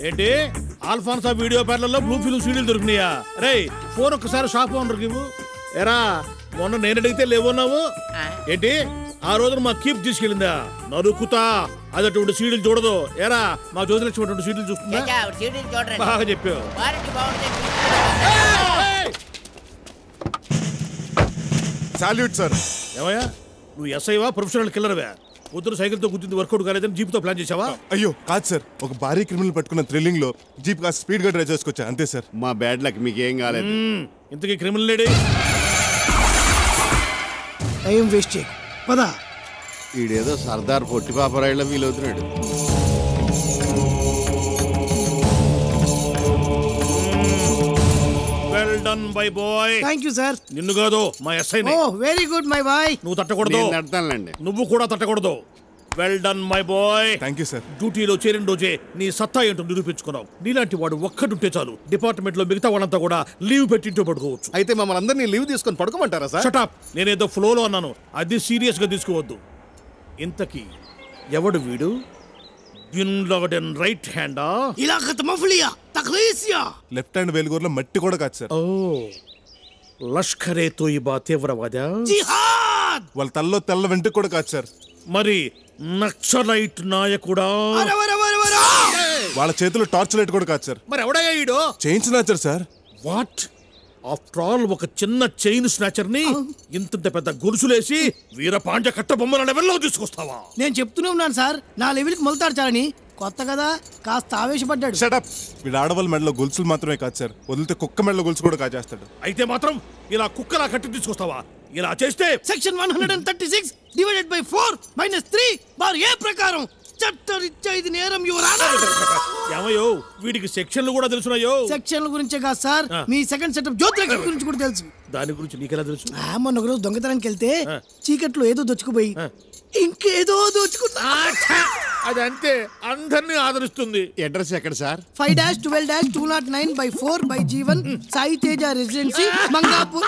ఏంటి ఆల్ఫాన్సా వీడియో పార్లర్లో blue film సీడీలు దొరికినాయా రే ఫోన్ ఒక్కసారి షాప్ ఓనర్కి ఇవ్వు ఎరా మొన్న నేను అడిగితే లేవన్నావు ఏంటి ఆ రోజున మా కీప్ తీసుకెళ్ళిందా నరుకుతా అది అటువంటి సీడీలు చూడదు ఎరా మా జ్యోతిలక్ష్మి అటువంటి సీడీలు చూస్తుందా చచ్చా, సీడీలు చూడరండి బాగా చెప్పావు క్వాలిటీ బాగుంటుంది సాల్యూట్ సార్ ఏమయ్యా నువ్వు ఎస్ఐవా ప్రొఫెషనల్ కిల్లర్వా పొద్దున సైకిల్తో గుర్తింది వర్కౌట్ కాలేదని జీప్తో ప్లాన్ చేసావా అయ్యో కాదు సార్ ఒక భారీ క్రిమినల్ పట్టుకున్న థ్రిల్లింగ్ లో జీప్ కాస్త స్పీడ్ గా డ్రైవ్ చేసుకొచ్చా అంతే సార్ మా బ్యాడ్ లక్ మీకు ఏం కాలేదు మ్మ్. ఇంతకీ క్రిమినల్ లేడీ టైం వేస్ట్ చేయకు పద ఈడేదో సర్దార్ పొట్టి పాపరాయిలో ఫీల్ అవుతున్నాడు well done by boy thank you sir నిన్ను కాదు మా ఎస్ఐని oh very good my boy నువ్వు తట్టకూడదు నేను నడతానులేండి నువ్వు కూడా తట్టకూడదు well done my boy thank you sir డ్యూటీలో చేరిన రోజే నీ సత్తా ఏంటో నిరూపించుకున్నావు నీలాంటి వాడు ఒక్కడుంటే చాలు డిపార్ట్మెంట్ లో మిగతా వాళ్ళంతా కూడా లీవ్ పెట్టింటూ పడుకోవచ్చు అయితే మమ్మల్ని అందరినీ లీవ్ తీసుకొని పడుకోమంటారా సార్ షటాప్ నేనేదో ఫ్లోలో అన్నాను అది సీరియస్ గా తీసుకోవద్దు ఇంతకీ ఎవడు వీడు బిన్ లాడెన్ రైట్ హ్యాండా ఇలా ఖతమఫ్లియా తఖ్లీసియా లెఫ్ట్ హ్యాండ్ వేలుగూరులో మట్టి కూడా కాదు సార్ ఓ లష్కరే తోయిబా తీవ్రవాదా జిహాద్ వాళ్ళ తల్లో తెల్ల వెంట్రుక కూడా కాదు సార్ మరి నక్సలైట్ నాయకుడా అరవరవరవరా వాళ్ళ చేతిలో టార్చ్ లైట్ కూడా కాదు సార్ మరి ఎవడయ్యా ఈడు చేయించినాచారు సార్ వాట్ ఆఫ్టర్ ఆల్ ఒక చిన్న చైన్ స్నాచర్ ని ఇంతంత పెద్ద గొలుసులేసి వీరపాండ్య కట్ట బొమ్మల లెవెల్లో తీసుకొస్తావా నేను చెప్తూనే ఉన్నాను సార్ నా లెవెల్కి మొలతాడు చాలని కొత్త కదా కాస్త ఆవేశపడ్డాడు షటప్ వీడు ఆడవాళ్ళ మెడలో గొలుసులు మాత్రమే కాదు సార్ వదిలితే కుక్క మెడలో గొలుసు కూడా కాజేస్తాడు అయితే మాత్రం ఇలా కుక్కలా కట్టి తీసుకొస్తావా ఇలా చేస్తే section one hundred and thirty six divided by four minus three bar A ప్రకారం చట్టరీత్యా ఇది నేరం యువరానా ఏమయ్యో వీడికి సెక్షన్లు కూడా తెలుసున్నాయో సెక్షన్ల గురించే కాదు సార్ మీ సెకండ్ సెటప్ జ్యోతిలక్ష్మి గురించి కూడా తెలుసు దాని గురించి నీకెలా తెలుసు ఆ, మొన్న ఒక రోజు దొంగతనానికి వెళ్తే చీకట్లో ఏదో దొచ్చుకుపోయి ఇంకేదో దోచుకున్నా అది అంతే అందరినీ ఆదరిస్తుంది అడ్రస్ ఎక్కడ sir five dash twelve dash two nought nine by four by Jeevan Sai Teja residency Mangapur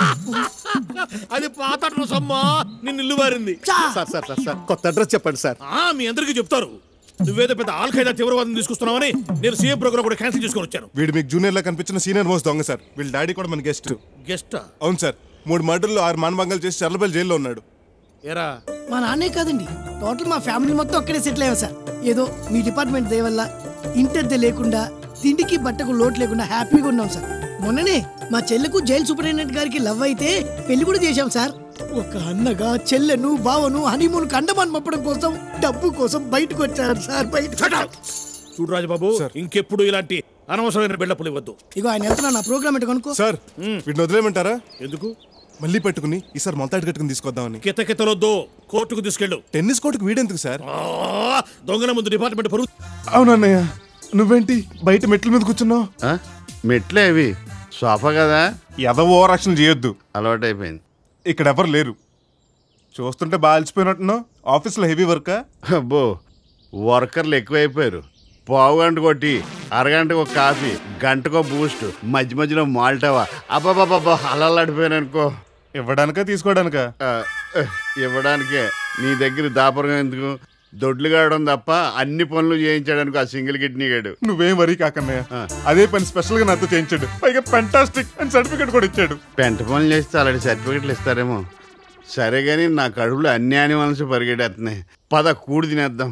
అది పాత అడ్రస్ అమ్మా నిన్ను ఇల్లు వారింది చా. సార్ సార్ సార్ సార్ కొత్త అడ్రస్ చెప్పండి సార్ ఆ మీ అందరికీ చెప్తారు నువ్వేదో పెద్ద ఆల్ఖైదా తీవ్రవాదం తీసుకొస్తున్నావని నేను సీఎం ప్రోగ్రామ్ కూడా క్యాన్సిల్ చేసుకొని వచ్చాను వీడు మీకు జూనియర్ లా కనిపించిన సీనియర్ మోస్ట్ దొంగ సార్ వీళ్ళ డాడీ కూడా మన గెస్ట్ గెస్ట్ అవును సార్ మూడు మర్డర్లు ఆరు మానభంగాలు చేసి చర్లపల్లి జైల్లో ఉన్నాడు ఎరా మా నాన్నే కాదండి టోటల్ మా ఫ్యామిలీ మొత్తం అక్కడే సెటిల్ అయ్యాం సార్ ఏదో మీ డిపార్ట్మెంట్ దయ వల్ల ఇంటద్దె లేకుండా తిండికి బట్టకు లోటు లేకుండా హ్యాపీగా ఉన్నాం సార్ మొన్ననే మా చెల్లెకు జైలు సూపరింటెండెంట్ గారికి లవ్ అయితే పెళ్లి కూడా చేశాం సార్ ఒక అన్నగా చెల్లెను బావను హనీమూన్ కండమాన్ మప్పడం కోసం డబ్బు కోసం బయటకు వచ్చారు సార్ బయట చూడు రాజబాబు ఇంకెప్పుడు ఇలాంటి అనవసరమైన బిల్డప్లు ఇవ్వద్దు ఇగో ఆయన వెళ్తున్నా నా ప్రోగ్రామ్ ఎటు కనుక్కో సార్ వీటిని వదిలేయమంటారా ఎందుకు మళ్ళీ పెట్టుకుని ఈసారి మొలతాడు కట్టుకుని తీసుకొద్దామని కిత కితలొద్దు కోర్టుకు తీసుకెళ్ళు టెన్నిస్ కోర్టుకు వీడెందుకు సార్ ఆ, దొంగల ముందు డిపార్ట్మెంట్ పరుగు అవునన్నయ్య నువ్వేంటి బయట మెట్ల మీద కూర్చున్నావు ఆ? మెట్లే అవి సోఫా కదా ఎదవ ఓవర్ యాక్షన్ చేయొద్దు అలవాటు అయిపోయింది ఇక్కడ ఎవరు లేరు చూస్తుంటే బాగా అలసిపోయినట్టున్నావు ఆఫీస్లో హెవీ వర్కా అబ్బో వర్కర్లు ఎక్కువైపోయారు పావు గంట కొట్టి అరగంటకు ఒక కాఫీ గంటకో బూస్ట్ మధ్య మధ్యలో మాల్టావా అబ్బాబాబా అలలాడిపోయాను అనుకో ఇవ్వడానికా తీసుకోవడానికా ఆ, ఇవ్వడానికే నీ దగ్గర దాపరం ఎందుకు దొడ్లు కావడం తప్ప అన్ని పనులు చేయించడానికి ఆ సింగిల్ కిడ్నీ గాడు నువ్వేం వరీ కాకన్నయ్య అదే పని స్పెషల్ గా నాతో చేయించాడు పైగా ఫెంటాస్టిక్ అని సర్టిఫికేట్ కూడా ఇచ్చాడు పెంట పనులు చేస్తే అలాంటి సర్టిఫికెట్లు ఇస్తారేమో సరే కానీ నా కడుపులో అన్ని యానిమల్స్ పరిగెడేస్తున్నాయి పద కూడి తినేద్దాం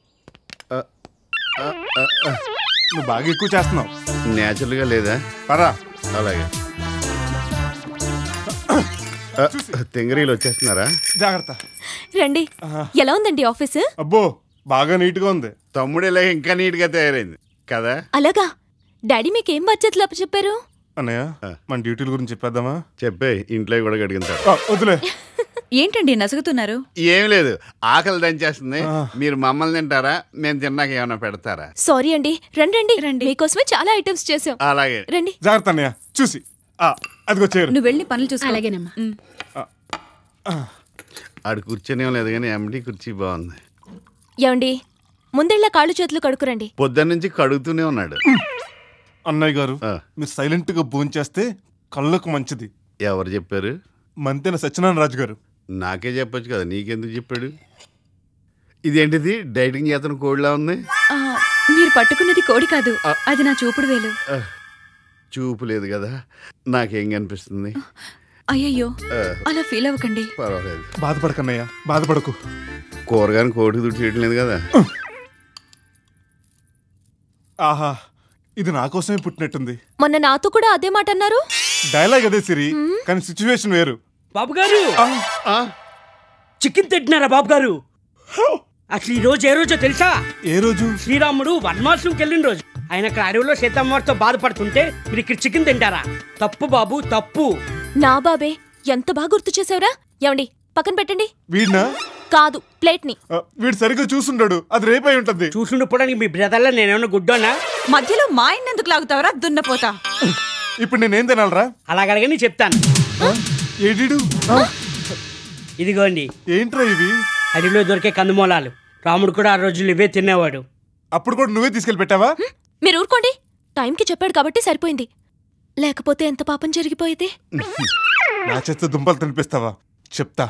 నువ్వు బాగా ఎక్కువ చేస్తున్నావు నేచురల్గా లేదా పరా అలాగే ఆ, తింగరీలు వచ్చేస్తున్నారా జాగ్రత్త రండి ఎలా ఉందండి ఆఫీసు అబ్బో బాగా నీట్ గా ఉంది తమ్ముడు ఇలా ఇంకా నీట్గా తయారైంది కదా అలాగా డాడీ మీకేం బాధ్యతలు అప్పచెప్పారు అన్నయ్య మన డ్యూటీల గురించి చెప్పేద్దామా చెప్పే ఇంట్లో కూడా కడిగింటారు ఆ, వదిలే ఏంటండి నసుగుతున్నారు ఏం లేదు ఆకలి దంచేస్తుంది మీరు మమ్మల్ని తింటారా మేము తిన్నాక ఏమైనా పెడతారా సారీ అండి రండి రండి రండి మీకోసమే చాలా ఐటమ్స్ చేసాం అలాగే రండి జాగ్రత్త అన్నయ్య చూసి ఆ, అదిగో చేరు నువ్వు వెళ్ళి పనులు చూసుకో అలాగేనమ్మా ఆడు కూర్చొని లేదు కానీ ఎండి కుర్చీ బాగుంది ఏమండి ముందెళ్ళ కాళ్ళు చేతులు కడుకురండి పొద్దున్న నుంచి కడుగుతూనే ఉన్నాడు అన్నయ్య గారు ఆ. మీరు సైలెంట్ గా భోంచేస్తే కళ్ళకు మంచిది ఎవరు చెప్పారు మంతెన సత్యనారాయణ రాజు గారు నాకే చెప్పొచ్చు కదా నీకెందుకు చెప్పాడు ఇదేంటిది డైటింగ్ చేతన కోడిలా ఉంది ఆ, మీరు పట్టుకున్నది కోడి కాదు అది నా చూపుడు వేలు చూపు లేదు కదా నాకేం కనిపిస్తుంది అయ్యయ్యో అలా ఫీల్ అవ్వకండి పర్వాలేదు బాధపడకన్నయ్య బాధపడకు కూరగాని కోడికి దుడ్డు చేయడం లేదు కదా ఆహా ఇది నా కోసమే పుట్టినట్టుంది మొన్న నాతో కూడా అదే మాట అన్నారు డైలాగ్ అదే సిరి కానీ సిచ్యువేషన్ వేరు బాబు గారు ఆ, చికెన్ తింటున్నారా బాబు గారు అసలు ఈ రోజు ఏ రోజో తెలుసా ఏ రోజు శ్రీరాముడు వనవాసంకి వెళ్ళిన రోజు ఆయన అక్కడ అడవిలో సీతమ్మవారితో బాధపడుతుంటే మీరు ఇక్కడ చికెన్ తింటారా తప్పు బాబు తప్పు నా బాబే ఎంత బాగా గుర్తు చేసావురా ఏమండి పక్కన పెట్టండి వీడినా కాదు ప్లేట్ ని ఆ, వీడు సరిగ్గా చూసుండడు అది రేపై ఉంటది చూసుండిపోవడానికి మీ బ్రదర్లో నేనేమన్నా గుడ్డోనా మధ్యలో మా ఆయన ఎందుకు లాగుతావరా దున్నపోతా ఇప్పుడు నేనేం తినాలరా అలాగని చెప్తాను ఏడీడు ఇదిగోండి ఏంట్రా ఇవి అడవిలో దొరికే కందుమూలాలు రాముడు కూడా ఆ రోజులు ఇవే తినేవాడు అప్పుడు కూడా నువ్వే తీసుకెళ్ళి పెట్టావా మీరు ఊరుకోండి టైంకి చెప్పాడు కాబట్టి సరిపోయింది లేకపోతే ఎంత పాపం జరిగిపోయేది నా చేత దుంపలు తినిపిస్తావా చెప్తా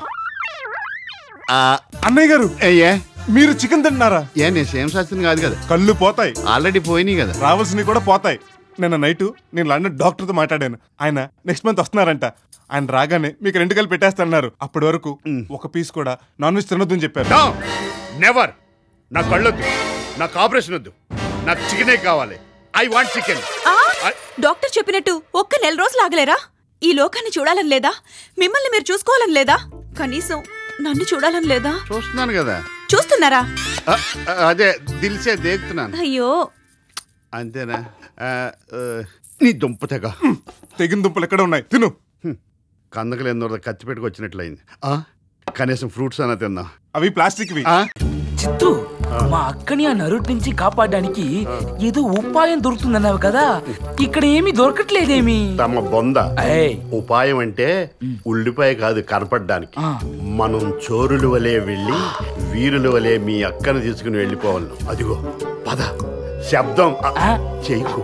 ఆ, అన్నయ్య గారు అయ్యే మీరు చికెన్ తింటున్నారా ఏ నేను సేమ్ శాస్త్రం కాదు కదా కళ్ళు పోతాయి ఆల్రెడీ పోయినాయి కదా రావాల్సినవి కూడా పోతాయి నిన్న నైట్ నేను లండన్ డాక్టర్తో మాట్లాడాను ఆయన నెక్స్ట్ మంత్ వస్తున్నారంట ఆయన రాగానే మీకు రెండు కలిపి పెట్టేస్తున్నారు అప్పటి వరకు ఒక పీస్ కూడా నాన్ వెజ్ తినొద్దని చెప్పారు నెవర్ నా కళ్ళొద్దు నాకు ఆపరేషన్ వద్దు నాకు చికెనే కావాలి ఐ వాంట్ చికెన్ డాక్టర్ చెప్పినట్టు ఒక్క నెల రోజులు ఆగలేరా ఈ లోకాన్ని చూడాలని లేదా మిమ్మల్ని మీరు చూసుకోవాలని లేదా కనీసం నన్ను చూడాలని లేదా చూస్తున్నాను కదా చూస్తున్నారా ఆ, ఆ, అదే దిల్సే దేగుతున్నాను అయ్యో అంతేనా ఆ, ఆ, నీ దుంప తెగ తెగిన దుంపలు ఎక్కడ ఉన్నాయి తిను కందకలు ఎందరో కత్తి పెట్టుకొచ్చినట్లయింది ఆ, కనీసం ఫ్రూట్స్ అన్నా తిందాం అవి ప్లాస్టిక్వి ఆ? చిత్తు మా అక్కని ఆ నరుటి నుంచి కాపాడడానికి ఏదో ఉపాయం దొరుకుతుందన్నావు కదా ఇక్కడ ఏమీ దొరకట్లేదేమి తమ బొంద ఏయ్, ఉపాయం అంటే ఉల్లిపాయ కాదు కనపడడానికి ఆ. మనం చోరుల వలె వెళ్ళి వీరుల వలె మీ అక్కను తీసుకుని వెళ్ళిపోవాలి అదిగో పద శబ్దం ఆ, ఆ. చేయకు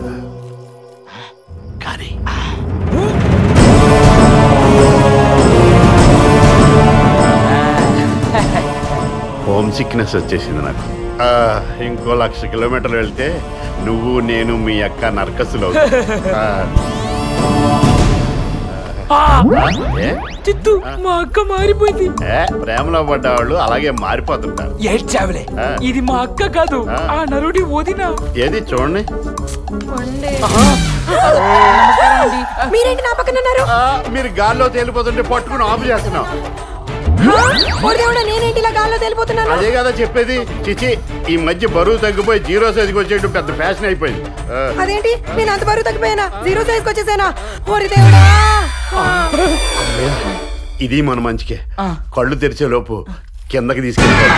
కానీ హోమ్ సిక్నెస్ వచ్చేసింది నాకు ఆ, ఇంకో లక్ష కిలోమీటర్లు వెళ్తే నువ్వు నేను మీ అక్క నరకసులు ఏ చిత్తు మా అక్క మారిపోయింది ఏ, ప్రేమలో పడ్డవాళ్ళు అలాగే మారిపోతుంటారు ఏడ్చావులే ఆ. ఇది మా అక్క కాదు ఆ. ఆ నరుడి వదిన ఏది చూడండి మీరేంటి నా పక్కన ఉన్నారు ఆ, మీరు గాల్లో తేలిపోతుంటే పట్టుకుని ఆఫ్ చేస్తున్నాం నేనేంటి ఇలా గాల్లో తేలిపోతున్నాను అదే కదా చెప్పేది చిచి ఈ మధ్య బరువు తగ్గిపోయి జీరో సైజ్కి వచ్చేయడం పెద్ద ఫ్యాషన్ అయిపోయింది ఆ, అదేంటి నేను అంత బరువు తగ్గిపోయానా జీరో సైజ్ వచ్చేసానా ఓరి దేవుడా ఇది మన మంచికే కళ్ళు తెరిచే లోపు కిందకి తీసుకెళ్ళిపోవాలి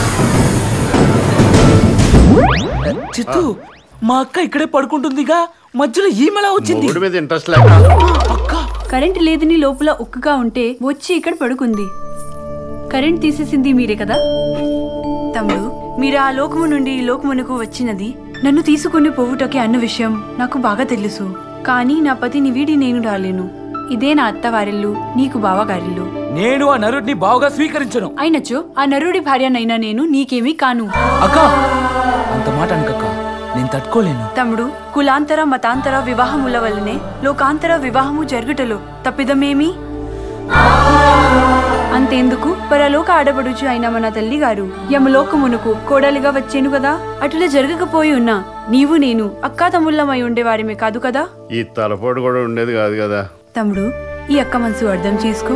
చిత్తు మా అక్క ఇక్కడే పడుకుంటుందిగా మధ్యలో ఈమెలా వచ్చింది మూడు మీద ఇంట్రెస్ట్ లేక కరెంట్ లేదని లోపల ఉక్కగా ఉంటే వచ్చి ఇక్కడ పడుకుంది కరెంట్ తీసేసింది మీరే కదా తమ్ముడు మీరు ఆ లోకము నుండి ఈ లోకమునకు వచ్చినది నన్ను తీసుకుని పోవుటకే అన్న విషయం నాకు బాగా తెలుసు కానీ నా పతిని వీడి నేను రాలేను ఇదే నా అత్తవారిల్లు నీకు బావగారిల్లు నేను ఆ నరుడిని బాగా స్వీకరించను అయినచో ఆ నరుడి భార్యనైనా నేను నీకేమీ కాను అక్క అంత మాట అనకక్క నేను తట్టుకోలేను తమ్ముడు కులాంతర మతాంతర వివాహముల వల్లనే లోకాంతర వివాహము జరుగుటలో తప్పిదమేమి అంతేందుకు పరలోక ఆడబడుచు అయిన మన తల్లి గారు యమలోకమునకు కోడలిగా వచ్చేను కదా అటులా జరగకపోయి ఉన్నా నీవు నేను అక్కా తమ్ముళ్ళమై ఉండేవారిమే కాదు కదా ఈ తలపోటు కూడా ఉండేది కాదు కదా తమ్ముడు ఈ అక్క మనసు అర్థం చేసుకో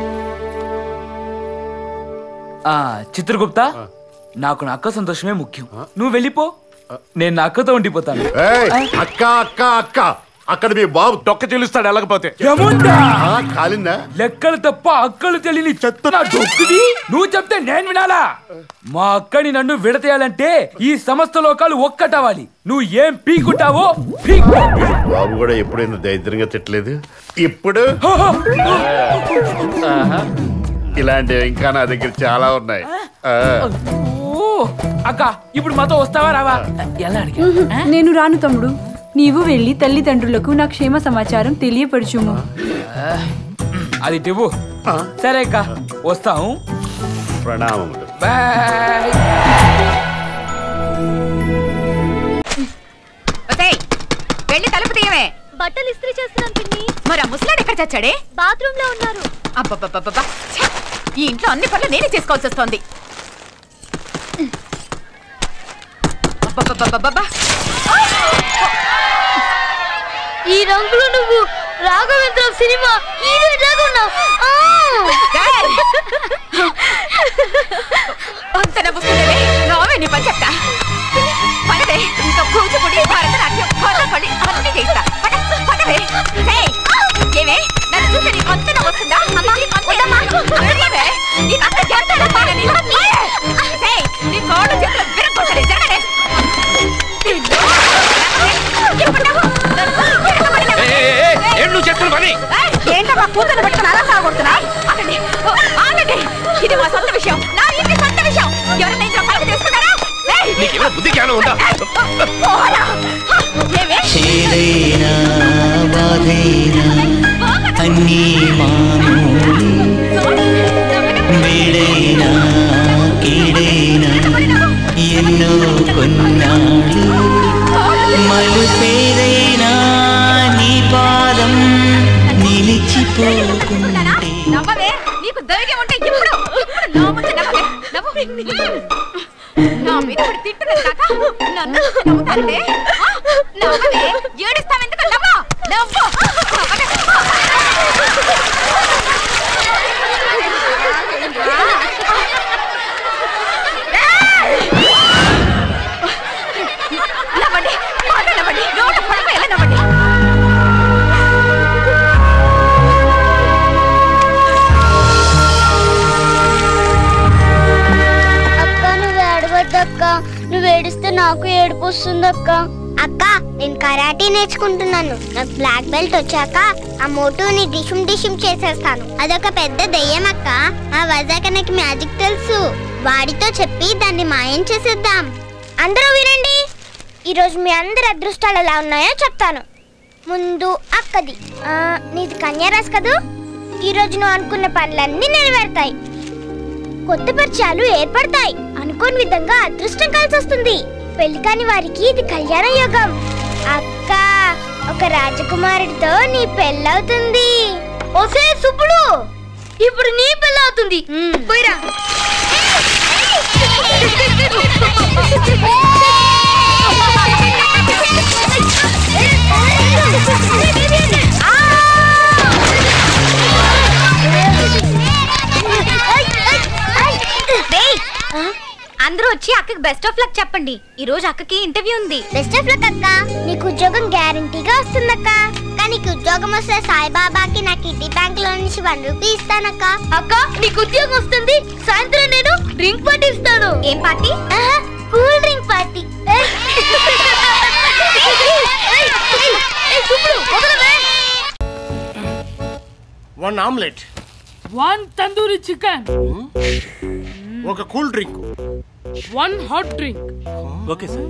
ఆ చిత్రగుప్త నాకు నా అక్క సంతోషమే ముఖ్యం నువ్వు వెళ్ళిపో నేను నా అక్కతో ఉండిపోతాను ఏయ్, అక్క అక్క అక్క అక్కడ మీ బాబు తొక్క చెల్లిస్తాడు వెళ్ళకపోతే ఏముందా? ఆ, కాలిందా లెక్కలు తప్ప అక్కలు తెలియని చెత్త నా డొక్కుది నువ్వు చెప్తే నేను వినాలా మా అక్కని నన్ను విడతీయాలంటే ఈ సమస్త లోకాలు ఒక్కటవ్వాలి నువ్వు ఏం పీకుంటావో పీక్కో. బాబు కూడా ఎప్పుడైనా దరిద్రంగా తిట్టలేదు ఇప్పుడు ఆహా. ఇలాంటివి ఇంకా నా దగ్గర చాలా ఉన్నాయి ఆ. ఓ, అక్క ఇప్పుడు మాతో వస్తావా రావా ఎలా అడిగా నేను రాను తమ్ముడు నీవు వెళ్ళి తల్లిదండ్రులకు నా క్షేమ సమాచారం తెలియపరచుము అది టివ్వు సరే అక్క వస్తాము ప్రణామములు బాయ్ ఒసేయ్, వెళ్ళి తలుపు తీయవే బట్టలు ఇస్త్రీ చేస్తున్నాను పిన్ని మరి ఆ ముసలాడు ఎక్కడ చచ్చాడే బాత్రూమ్ లో ఉన్నారు అబ్బబ్బబ్బబ్బబ్బా ఛ! ఈ ఇంట్లో అన్ని పనులు నేనే చేసుకోవాల్సి వస్తోంది అబ్బబ్బబ్బబ్బబ్బా ఈ రంగులో నువ్వు రాఘవేంద్ర సినిమా హీరో లాగా ఉన్నావు ఏయ్! అంత నవ్వుకునేవే రావే నీ పని చెప్తా పదవే ఇంకా కూచిపూడి భరతనాట్యం కథకళి అన్ని చేస్తా పద, పదవే ఏయ్! ఏవే నన్ను చూస్తే నీకు అంత నవ్వు వస్తుందా అమ్మా వద్దమ్మా అక్కడేవే నీకు అంత చేస్తానమ్మా నేను ఏయ్! నీ కాళ్ళు చేతులు విరగొట్టలే జరగలే ఇప్పుడు నవ్వు. నన్ను విరగొట్టలే. ఏం నువ్వు చేస్తున్న పని ఏయ్, ఏంటమ్మా కూతురు పట్టుకుని అలా సాగొడుతున్నా ఆగండి ఓ, ఆగండి ఇది మా సొంత విషయం నా ఇంటి సొంత విషయం ఎవరైనా ఇంట్లో కలగ తీసుకున్నారా ఏయ్, నీకేమైనా బుద్ధి జ్ఞానం ఉందా పోరా. ఏవే? చేదైనా బాధైనా అన్నీ మామూలు వేడైనా కీడైనా ఎన్నో కొన్నాళ్ళు మలుపేదైనా నీ పాదం నిలిచిపోకుంటే నవ్వవే నీకు ధైర్యం ఉంటే ఇప్పుడు ఇప్పుడు నా ముందు నవ్వవే నవ్వు నా మీద పడి తిట్టున్నది కాక నన్ను చూసి నవ్వుతానంటే ఆ? నవ్వవే ఏడుస్తావెందుకు నవ్వు నవ్వు నవ్వండి బాగా నవ్వండి నోట పడిపోయేలా నవ్వండి అక్క నువ్వు ఏడవద్దక్క నువ్వు ఏడిస్తే నాకు ఏడుపు వస్తుందక్క అక్క నేను కరాటీ నేర్చుకుంటున్నాను నాకు బ్లాక్ బెల్ట్ వచ్చాక ఆ మోటుని డిషుమ్ డిషుమ్ చేసేస్తాను అదొక పెద్ద దెయ్యం అక్క ఆ వజాకనకి మ్యాజిక్ తెలుసు వాడితో చెప్పి దాన్ని మాయం చేసేద్దాం అందరూ వినండి ఈరోజు మీ అందరి అదృష్టాలు ఎలా ఉన్నాయో చెప్తాను ముందు అక్కది ఆ, నీది కన్యారాశి కదూ ఈరోజు నువ్వు అనుకున్న పనులన్నీ నెరవేరుతాయి కొత్త పరిచయాలు ఏర్పడతాయి అనుకోని విధంగా అదృష్టం కలిసి వస్తుంది పెళ్లి కాని వారికి ఇది కళ్యాణ యోగం అక్క ఒక రాజకుమారుడితో నీ పెళ్ళవుతుంది ఓసే సుబ్బుడు ఇప్పుడు నీ పెళ్ళవుతుంది పోయిరా అందరూ వచ్చి అక్కకి బెస్ట్ ఆఫ్ లక్ చెప్పండి ఈ రోజు అక్కకి ఇంటర్వ్యూ ఉంది బెస్ట్ ఆఫ్ లక్ అక్క నీకు ఉద్యోగం గ్యారంటీగా వస్తుందక్క కానీ నీకు ఉద్యోగం వస్తే సాయిబాబాకి నా కిడ్నీ బ్యాంక్ లో నుంచి వన్ రూపీ ఇస్తానక్క అక్క నీకు ఉద్యోగం వస్తుంది సాయంత్రం నేను డ్రింక్ పార్టీ ఇస్తాను ఏం party cool drink party one omelette one tandoori chicken ఒక cool drink one hot drink okay sir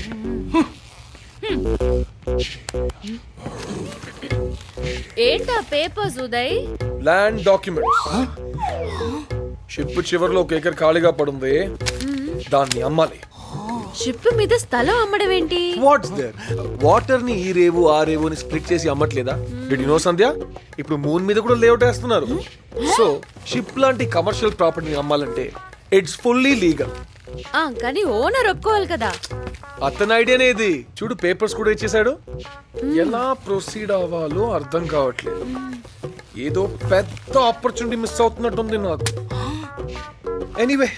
ఏంటా papers Uday land documents ship చివరిలో ఒక ఎకర్ ఖాళీగా పడుంది దాన్ని అమ్మాలి షిప్ మీద స్థలం అమ్మడం ఏంటి వాట్స్ దేర్ వాటర్ ని ఈ రేవు ఆ రేవు అని స్ప్లిట్ చేసి అమ్మట్లేదా డిడ్ నో సంధ్య ఇప్పుడు మూన్ మీద కూడా లేఅవుట్ వేస్తున్నారు సో షిప్ లాంటి కమర్షియల్ ప్రాపర్టీని అమ్మాలంటే ఇట్స్ ఫుల్లీ లీగల్ ఆ, కానీ ఓనర్ ఒప్పుకోవాలి కదా అతని ఐడియానే ఇది చూడు పేపర్స్ కూడా ఇచ్చేసాడు ఎలా ప్రొసీడ్ అవ్వాలో అర్థం కావట్లేదు ఏదో పెద్ద ఆపర్చునిటీ మిస్ అవుతున్నట్టుంది నాకు ఎనీవే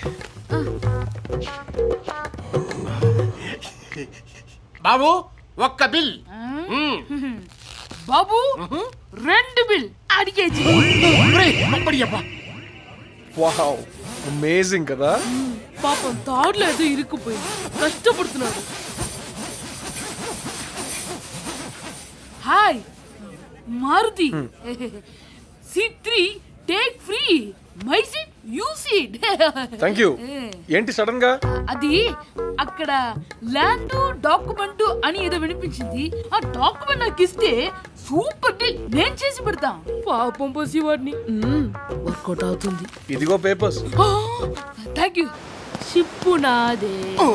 బాబు ఒక్క బిల్ బాబు రెండు బిల్ అడిగేజీ వావ్ అమేజింగ్ కదా పాపం తాడులో ఏదో ఇరుక్కుపోయింది కష్టపడుతున్నాడు hi Maruti C three take free my seat you seat thank you ఏంటి సడన్ గా అది అక్కడ ల్యాండ్ డాక్యుమెంట్ అని ఏదో వినిపించింది ఆ డాక్యుమెంట్ నాకు ఇస్తే సూపర్ డీల్ నేను చేసి పెడతా పాపం పసివాడిని వర్కౌట్ అవుతుంది ఇదిగో పేపర్స్ థ్యాంక్ యూ షిప్పు నాదే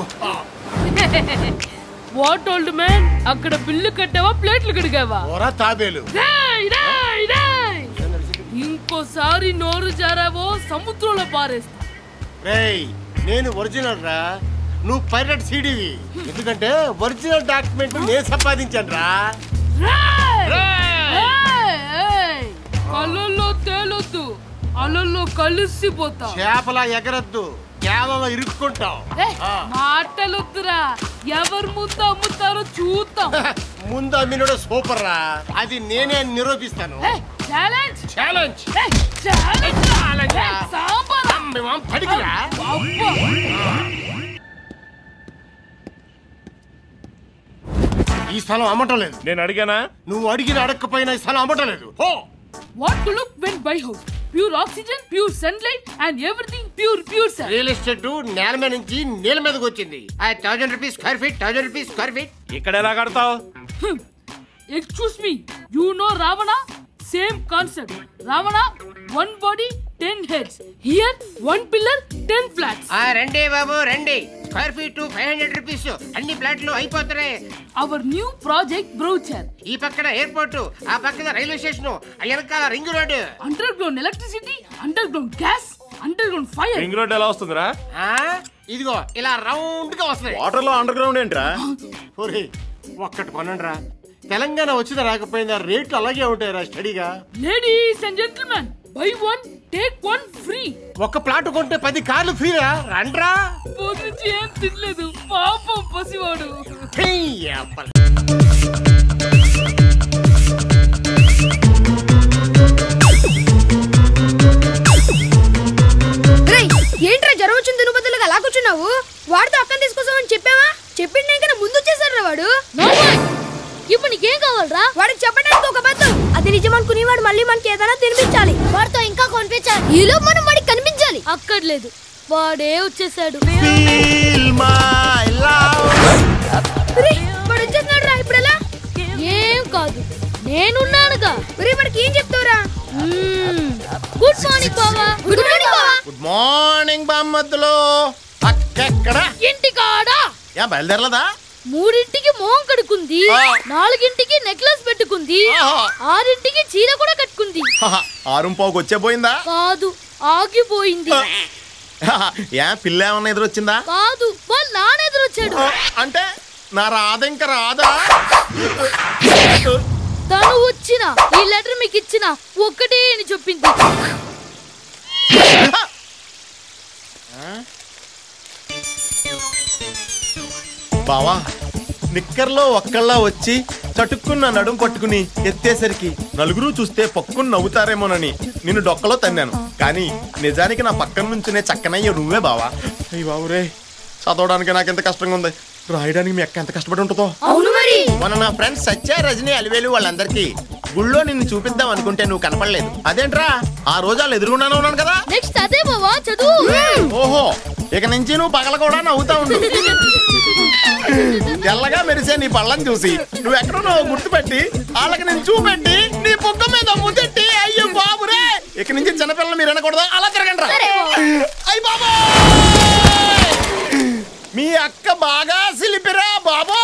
వాట్ ఓల్డ్ మ్యాన్ అక్కడ బిల్లు కట్టావా ప్లేట్లు కడిగావా ఓరా తాబేలు రేయ్, రేయ్, రేయ్! ఇంకోసారి నోరు జారావో సముద్రంలో పారేస్తా రేయ్ నేను ఒరిజినల్ రా నువ్వు పైరట్ సీడీవి ఎందుకంటే ఒరిజినల్ డాక్యుమెంట్ నేను సంపాదించాను రా రేయ్! రేయ్, రేయ్! కళ్ళల్లో తేలొద్దు అలల్లో కలిసిపోతా చేపలా ఎగరద్దు కేవలం ఇరుక్కుంటాం ఏయ్, మాటలొద్దురా ఎవరు ముందు అమ్ముతారో చూద్దాం ముందు అమ్మినడు సూపర్ రా అది నేనే నిరూపిస్తాను ఛాలెంజ్ ఛాలెంజ్ ఛాలెంజ్ సాంబార్ పడికిరా ఈ స్థలం అమ్మటం లేదు నేను అడిగానా నువ్వు అడిగిన అడగకపోయినా ఈ స్థలం అమ్మటం లేదు oh what to look when buy house pure oxygen pure sunlight and everything pure pure sir real estate నేల మీద నుంచి నేల మీదకి వచ్చింది thousand rupees square feet thousand rupees square feet ఇక్కడ ఎలా కడతావు excuse me you know Ravana same concept Ravana one body ten heads here one pillar ten flats ఆ రండి బాబు రండి square feet five hundred rupees అన్ని ప్లాట్లు అయిపోతున్నాయి అవర్ న్యూ ప్రాజెక్ట్ బ్రౌచర్ ఈ పక్కన ఎయిర్పోర్ట్ ఆ పక్కన రైల్వే స్టేషన్ ఆ వెనకాల ring road under ground electricity under ground gas under ground fire ring road ఎలా వస్తుందిరా ఇదిగో ఇలా రౌండ్ గా వస్తాయి వాటర్ లో అండర్ గ్రౌండ్ ఏంట్రా ఒరే ఒక్కటి కొనండి రా తెలంగాణ వచ్చిందా రాకపోయిందా రేట్లు అలాగే ఉంటాయి రా స్టడీగా ladies and gentlemen buy one take one free ఒక్క ప్లాట్ కొంటే పది కార్లు ఫ్రీరా రండ్రా పోటీ నుంచి ఏం తినలేదు పాపం పసివాడు రేయ్, ఏంట్రా జ్వరం వచ్చింది తిను బదులుగా అలా కూర్చున్నావు వాడితో అక్కని తీసుకొస్తామని చెప్పావా చెప్పిండు ఇంకా ముందు వచ్చేసాడు వాడు ఇప్పుడు నీకేం కావాలరా వాడికి చెప్పడానికి ఒక బద్దు అది నిజం అనుకుని వాడు మళ్ళీ మనకి ఏదైనా తినిపించాలి వాడితో ఇంకా కొనిపించాలి ఈలో మనం వాడికి కనిపించాలి అక్కర్లేదు వాడే వచ్చేసాడు రేయ్, వాడు వచ్చేస్తున్నాడు రా ఇప్పుడు ఎలా ఏం కాదు నేనున్నానుగా మరి వాడికి ఏం చెప్తావురా గుడ్ మార్నింగ్ బావా గుడ్ మార్నింగ్ బావా గుడ్ మార్నింగ్ బామ్మద్దులు అక్కడ ఇంటి కాడా యా బయలుదేరలేదా మూడింటికి మోహం కడుకుంది నాలుగింటికి నెక్లెస్ పెట్టుకుంది ఆరింటికి చీర కూడా కట్టుకుంది ఆరుంపావుకి వచ్చే పోయిందా కాదు ఆగిపోయింది ఏ పిల్ల ఏమన్నా ఎదురొచ్చిందా కాదు వాళ్ళ నాన్న ఎదురొచ్చాడు అంటే నా రాధ ఇంకా రాదా తను వచ్చిన ఈ లెటర్ మీకు ఇచ్చిన ఒక్కటే అని చెప్పింది బావా నిక్కర్లో ఒక్కళ్ళా వచ్చి చటుక్కున్న నడుం పట్టుకుని ఎత్తేసరికి నలుగురు చూస్తే పక్కుని నవ్వుతారేమోనని నిన్ను డొక్కలో తన్నాను కానీ నిజానికి నా పక్కన నుంచునే చక్కనయ్య నువ్వే బావా అయ్యి బాబు రే చదవడానికి నాకు ఎంత కష్టంగా ఉంది రాయడానికి మీ అక్క ఎంత కష్టపడి ఉంటుందో అవును మరి మన నా ఫ్రెండ్స్ సత్య రజని అలివేలు వాళ్ళందరికీ గుళ్ళో నిన్ను చూపిద్దాం అనుకుంటే నువ్వు కనపడలేదు అదేంట్రా ఆ రోజు వాళ్ళు ఎదురుగుండానే ఉన్నాను కదా నెక్స్ట్ అదే బావా చదువు ఓహో ఇక నుంచి నువ్వు పగల కూడా నవ్వుతా ఉండు తెల్లగా మెరిసే నీ పళ్ళని చూసి నువ్వు ఎక్కడో నువ్వు గుర్తుపెట్టి వాళ్ళకి నేను చూపెట్టి నీ బుగ్గ మీద ముద్దెట్టి అయ్యో బాబురే ఇక నుంచి చిన్నపిల్లలు మీరు అనకూడదు అలా తిరగండి రా. అయ్య బాబా మీ అక్క బాగా సిలిపిరా బాబోయ్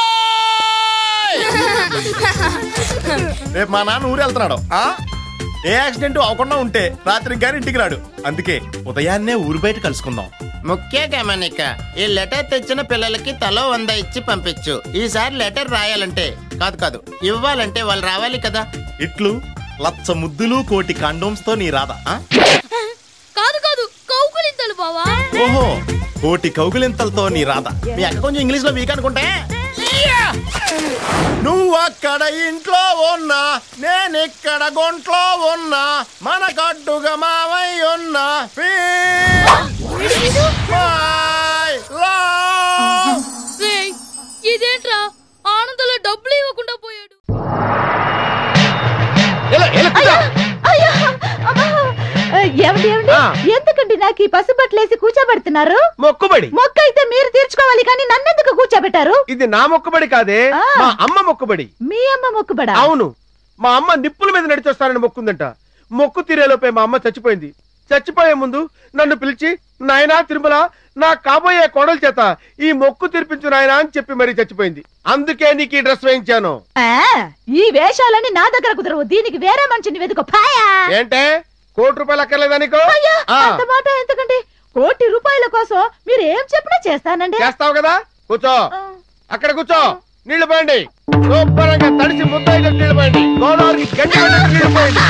రేపు మా నాన్న ఊరు వెళ్తున్నాడు ఆ ఏ యాక్సిడెంట్ అవ్వకుండా ఉంటే రాత్రికి గాని ఇంటికి రాడు అందుకే ఉదయాన్నే ఊరు బయట కలుసుకుందాం ముఖ్య గమనిక ఈ లెటర్ తెచ్చిన పిల్లలకి తలో వంద ఇచ్చి పంపించు ఈసారి లెటర్ రాయాలంటే కాదు కాదు ఇవ్వాలంటే వాళ్ళు రావాలి కదా ఇట్లు లచ్చ ముద్దులు కోటి కాండోమ్స్ తో నీ రాదా ఆ? కాదు కాదు కౌకులింతలు బావా ఓహో కోటి కౌగులింతలతో నీ రాత మీ అక్క కొంచెం ఇంగ్లీష్ లో వీక్ అనుకుంటే నువ్వు అక్కడ ఇంట్లో ఉన్నా నేను ఇక్కడ గుంట్లో ఉన్నా మన కట్టుగా మావై ఉన్నా feel my love. రేయ్, ఇదేంట్రా ఆనందంలో డబ్బులు ఇవ్వకుండా పోయాడు ఏమిటి ఏమిటి ఎందుకండి నాకు ఈ పసుపట్లేసి కూర్చోబెడుతున్నారు మొక్కుబడి మొక్క అయితే మీరు తీర్చుకోవాలి కానీ నన్నెందుకు కూర్చోబెట్టారు ఇది నా మొక్కుబడి కాదే ఆ. మా అమ్మ మొక్కుబడి మీ అమ్మ మొక్కుబడా అవును మా అమ్మ నిప్పుల మీద నడిచొస్తానని మొక్కుందంట మొక్కు తీరేలోపే మా అమ్మ చచ్చిపోయింది చచ్చిపోయే ముందు నన్ను పిలిచి నాయనా తిరుమల నా కాబోయే కోడల చేత ఈ మొక్కు తీర్పించు నాయనా అని చెప్పి మరీ చచ్చిపోయింది అందుకే నీకు ఈ డ్రెస్ వేయించాను ఆ, ఈ వేషాలన్నీ నా దగ్గర కుదరవు దీనికి వేరే మనిషిని వెతుకో పాయా ఏంటే కోటి రూపాయలు అక్కర్లేదా నీకు అయ్యో, ఆ. అంత మాట ఎందుకండి కోటి రూపాయల కోసం మీరు ఏం చెప్పినా చేస్తానండి చేస్తావు కదా కూర్చో అక్కడ కూర్చో నీళ్లు పోయండి శుభ్రంగా తడిసి ముద్దయిన నీళ్లు పోయండి గోదావరికి గండి పడ్డట్టు నీళ్లు పోయండి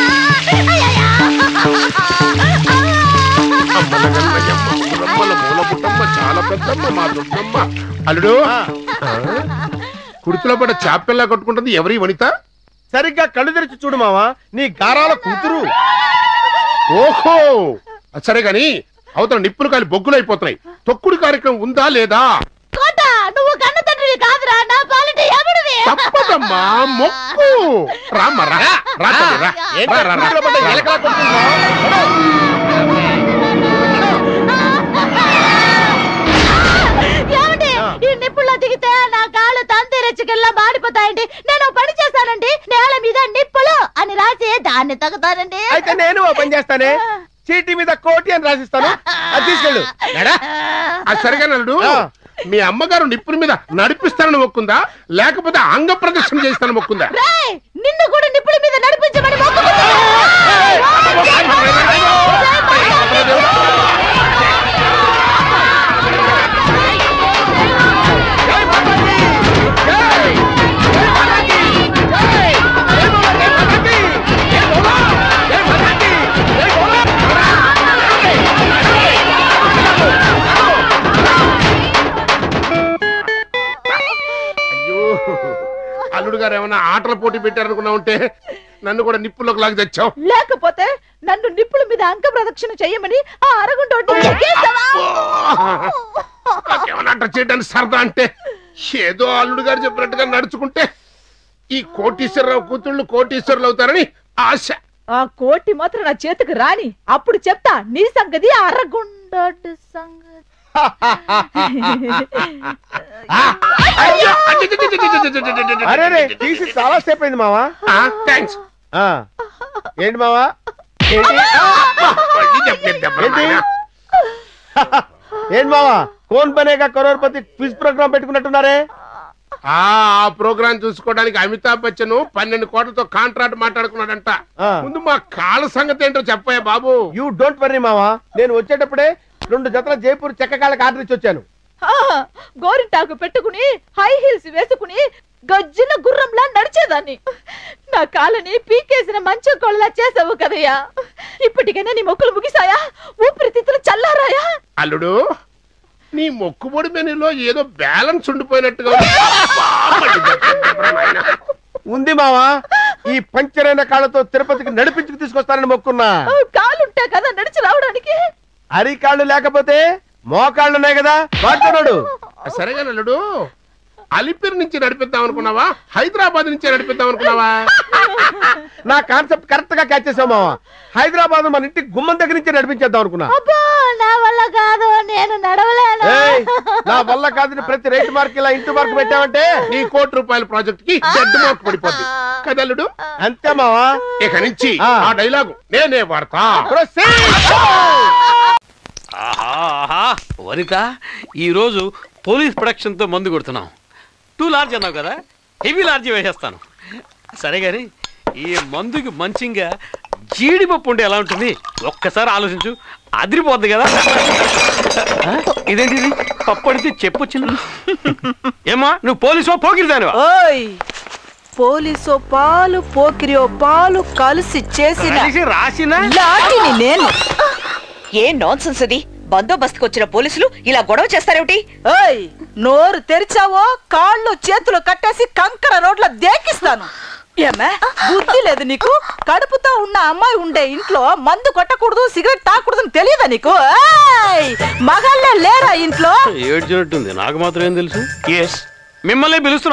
మూల పుట్టమ్మ చాలా పెద్దమ్మ మా దుర్గమ్మ అల్లుడు కుడితిలో పడ్డ చాపెల్లా కట్టుకుంటుంది ఎవరి వనిత సరిగ్గా కళ్ళు తెరిచి చూడు మావా నీ గారాల కూతురు ఓహో సరే గాని అవతల నిప్పులు కాలి బొగ్గులు అయిపోతున్నాయి తొక్కుడు కార్యక్రమం ఉందా లేదా కోట నువ్వు కన్న తండ్రివి కాదురా నా పాలిట ఎవడివి తప్పదమ్మా మొక్కు రామ్మ రా రా తల్లి, రా. రా, రా, రా. కుడితిలో పడ్డ ఎలకలా కొట్టుకుంటున్నావు? ఏమండి ఈ నిప్పుల్లో దిగితే నా కాళ్ళు తంతి రెచ్చికెళ్ళ మాడిపోతాయండి నేను ఓ పని చేస్తానండి నేల మీద నిప్పులు అని రాసి దాన్ని తగ్గుతానండి అయితే నేను ఓ పని చేస్తానే చీటీ మీద కోటి అని రాసిస్తాను అది తీసుకెళ్ళు నడా. అది సరిగా నల్లుడు మీ అమ్మగారు నిప్పుల మీద నడిపిస్తానని మొక్కుందా లేకపోతే అంగ ప్రదర్శన చేస్తానని మొక్కుందా రేయ్, నిన్ను కూడా నిప్పుల మీద నడిపించమని అయ్యో అల్లుడు గారు ఏమన్నా ఆటల పోటీ పెట్టారనుకున్నా ఉంటే నన్ను కూడా నిప్పుల్లోకి లాగి తెచ్చావు లేకపోతే నన్ను నిప్పుల మీద అంక ప్రదక్షిణ చెయ్యమని ఆ అరగుంట ఒడ్డు ఎక్కేస్తావా? నాకేమన్నా అట్ట చేయడానికి సరదా అంటే ఏదో అల్లుడు గారు చెప్పినట్టుగా నడుచుకుంటే ఈ కోటీశ్వరరావు కూతుళ్ళు కోటీశ్వరులు అవుతారని ఆశ ఆ కోటి మాత్రం నా చేతికి రాని అప్పుడు చెప్తా నీ సంగతి ఆ అరగుండోటి సంగతి అరే రే తీసి చాలా సేపు అయింది మావా థ్యాంక్స్ ఏంటి మావా ఏంటి ఏంటి ఏంటి మావా కోన్ బనేగా కరోర్పతి క్విజ్ ప్రోగ్రామ్ పెట్టుకున్నట్టున్నారే ఆ ఆ ప్రోగ్రాం చూసుకోవడానికి అమితాబ్ బచ్చన్ పన్నెండు కోట్లతో కాంట్రాక్ట్ మాట్లాడుకున్నాడంట ముందు మా కాళ్ళ సంగతి ఏంటో చెప్పాయా బాబు యూ డోంట్ వర్రీ మావా నేను వచ్చేటప్పుడే రెండు జతల జైపూర్ చెక్క కాళ్ళకి ఆర్డర్ ఇచ్చి వచ్చాను ఆ, గోరింటాకు పెట్టుకుని హై హీల్స్ వేసుకుని గజ్జిన గుర్రంలా నడిచేదాన్ని నా కాళ్ళని పీకేసిన మంచం కొళ్ళలా చేసావు కదయ్యా ఇప్పటికైనా నీ మొక్కులు ముగిసాయా ఊపిరితిత్తులు చల్లారాయా అల్లుడు నీ మొక్కుబడి మెనూలో ఏదో బ్యాలెన్స్ ఉండిపోయినట్టుగా ఉంది. ఉంది మావా ఈ పంచరైన కాళ్ళతో తిరుపతికి నడిపించుకు తీసుకొస్తానని మొక్కున్నా ఆ, కాళ్ళుంటే కదా నడిచి రావడానికి అరికాళ్ళు లేకపోతే మోకాళ్ళు ఉన్నాయి కదా వాడుతున్నాడు సరేగా అల్లుడు అలిపిరి నుంచి నడిపిద్దాం అనుకున్నావా హైదరాబాద్ నుంచి నడిపిద్దాం అనుకున్నావా నా కాన్సెప్ట్ కరెక్ట్ గా క్యాచ్ చేసావు మావా హైదరాబాద్ మన ఇంటి గుమ్మం దగ్గర నుంచి నడిపించేద్దాం అనుకున్నా అబ్బో నా వల్ల కాదు నేను నడవలేను ఏయ్, నా వల్ల కాదని ప్రతి రేట్ మార్క్ ఇలా ఇంటి మార్క్ పెట్టావంటే నీ కోటి రూపాయల ప్రాజెక్ట్ కి డెడ్ మార్క్ పడిపోద్ది కదల్లుడు అంతే మావా ఇక నుంచి ఆ డైలాగు నేనే వాడతా ఆహా ఆహా వనిత ఈరోజు పోలీస్ ప్రొడక్షన్తో మందు కొడుతున్నాం టూ లార్జ్ అన్నావు కదా హెవీ లార్జ్ వేసేస్తాను సరే కానీ ఈ మందుకి మంచిగా జీడిపప్పు ఉంటే ఎలా ఉంటుంది ఒక్కసారి ఆలోచించు అదిరిపోద్ది కదా ఆ, ఇదేంటిది పప్పు అడిగితే చెప్పు వచ్చింది ఏమా నువ్వు పోలీసు పోకిరిదానివా ఓయ్ పోలీసో పాలు పోకిరియో పాలు కలిసి చేసిన కలిసి రాసిన లాఠీని నేను ఏ నాన్సెన్స్ ఇది బందోబస్తుకు వచ్చిన పోలీసులు ఇలా గొడవ చేస్తారేమిటి ఓయ్ నోరు తెరిచావో కాళ్ళు చేతులు కట్టేసి కంకర రోడ్ల దేకిస్తాను ఏమే బుద్ధి లేదు నీకు కడుపుతో ఉన్న అమ్మాయి ఉండే ఇంట్లో మందు కొట్టకూడదు సిగరెట్ తాకూడదు తెలియదా నీకు ఏయ్! మగాళ్ళే లేరా ఇంట్లో ఏడ్చినట్టుంది నాకు మాత్రం ఏం తెలుసు ఎస్ మిమ్మల్ని పిలుస్తున్నారు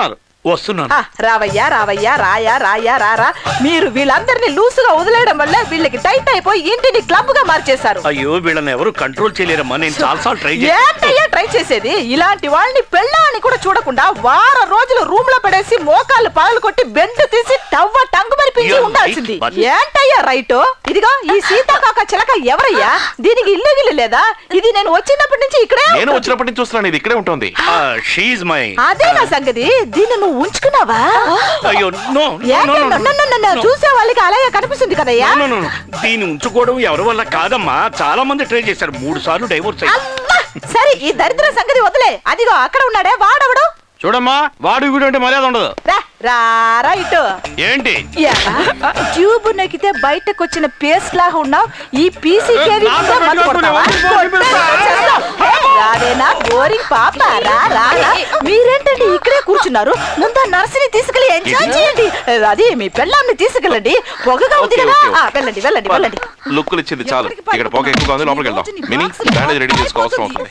వస్తున్నాను ఆ, రావయ్యా రావయ్యా రాయా రాయా రారా మీరు వీళ్ళందరినీ లూసుగా వదిలేయడం వల్ల వీళ్ళకి టైట్ అయిపోయి ఇంటిని క్లబ్ గా మార్చేశారు అయ్యో వీళ్ళని ఎవరు కంట్రోల్ చేయలేరమ్మా నేను చాలాసార్లు ట్రై చేశాను ఏంటయ్యా ట్రై చేసేది ఇలాంటి వాళ్ళని పెళ్ళాన్ని కూడా చూడకుండా వారం రోజులు రూమ్ లో పడేసి మోకాళ్ళు పగలు కొట్టి బెండ్ తీసి టవ్వ టంగు మరిపించి You're ఉండాల్సింది right, but- ఏంటయ్యా రైట్ ఇదిగో ఈ సీతాకాక చిలక ఎవరయ్యా దీనికి ఇల్లు గిల్లు లేదా ఇది నేను వచ్చినప్పటి నుంచి ఇక్కడే నేను ఉంటుంది. వచ్చినప్పటి నుంచి చూస్తున్నాను ఇది ఇక్కడే ఉంటుంది షీజ్ మై అదే నా సంగతి దీన్ని నువ్వు ఉంచుకున్నావా అయ్యో నో ఏంటి? నన్ను- నన్ను- నన్ను చూసే వాళ్ళకి అలాగే కనిపిస్తుంది కదయ్యా దీన్ని ఉంచుకోవడం ఎవరి వల్ల కాదమ్మా చాలా మంది ట్రై చేశారు మూడు సార్లు డైవోర్స్ అయ్యి అమ్మా! సరే ఈ దరిద్ర సంగతి వదిలే అదిగో అక్కడ ఉన్నాడే వాడవడు చూడమ్మా వాడు వీడు అంటే మర్యాద ఉండదు రా, రారా ఇటు ఏంటి ఏరా, ట్యూబ్ నెక్కితే బయటకు వచ్చిన పేస్ట్ లాగా ఉన్నావు ఈ పీసీ కేవి నాతో మందు పెట్టుకోకు, కొడతావా? నేను కొట్టేలా చేస్తావు. హే, రావేనా బోరింగ్ పాప రా రా రా. మీరేంటండి ఇక్కడే కూర్చున్నారు ముందు నర్సుని తీసుకెళ్ళి ఎంజాయ్ ఏంటి? చేయండి అది మీ పెళ్ళాన్ని తీసుకెళ్ళండి పొగగా ఉంది ఓకే, కదా ఓకే, ఓకే. ఆ, వెళ్ళండి వెళ్ళండి వెళ్ళండి లుక్కులు ఇచ్చింది చాలు ఇక్కడ పొగ ఎక్కువగా ఉంది లోపలికి వెళ్దాం మినీ బ్యాండేజ్ రెడీ చేసుకో అవసరం అవుతుంది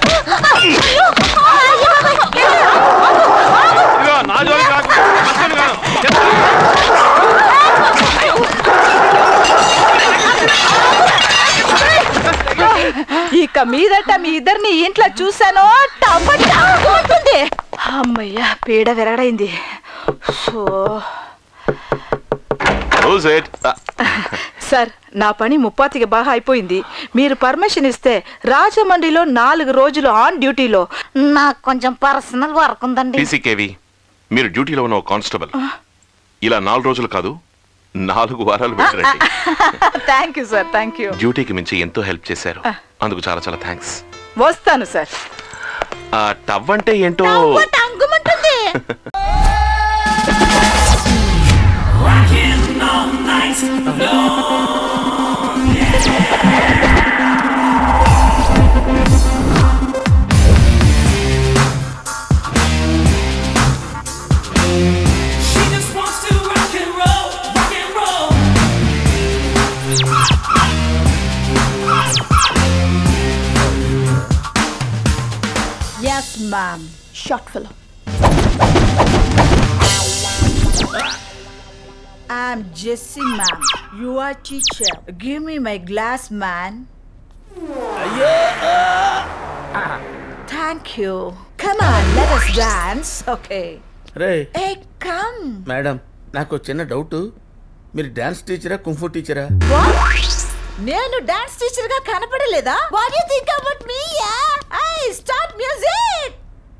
ఇదిగో, నా జోలికి రాకు. మధ్యలో కాదు. ఇక మీదట మీ ఇద్దరిని ఇంట్లో చూసానో ఉంటుంది అమ్మయ్య పీడ విరగడైంది సో Who's it? ఆ, సార్ నా పని ముప్పాతికి బాగా అయిపోయింది మీరు పర్మిషన్ ఇస్తే రాజమండ్రిలో నాలుగు రోజులు ఆన్ డ్యూటీలో నాకు కొంచెం పర్సనల్ వర్క్ ఉందండి పీసీకేవి మీరు డ్యూటీలో ఉన్న ఒక కానిస్టేబుల్ ఇలా నాలుగు రోజులు కాదు నాలుగు వారాలు పెట్టరండి thank you sir thank you డ్యూటీకి మించి ఎంతో హెల్ప్ చేశారు అందుకు చాలా చాలా థ్యాంక్స్ వస్తాను సార్ ఆ టవ్ అంటే ఏంటో టంగుమంటుంది She just wants to rock and roll, rock and roll. Yes ma'am short film I'm Jessie ma'am you are teacher give me my glass man thank you come on let us dance okay రే ఏ come madam నాకు ఒక చిన్న doubt మీరు dance టీచరా kung fu టీచరా నేను dance teacher గా కనపడలేదా what you think about me yeah I start music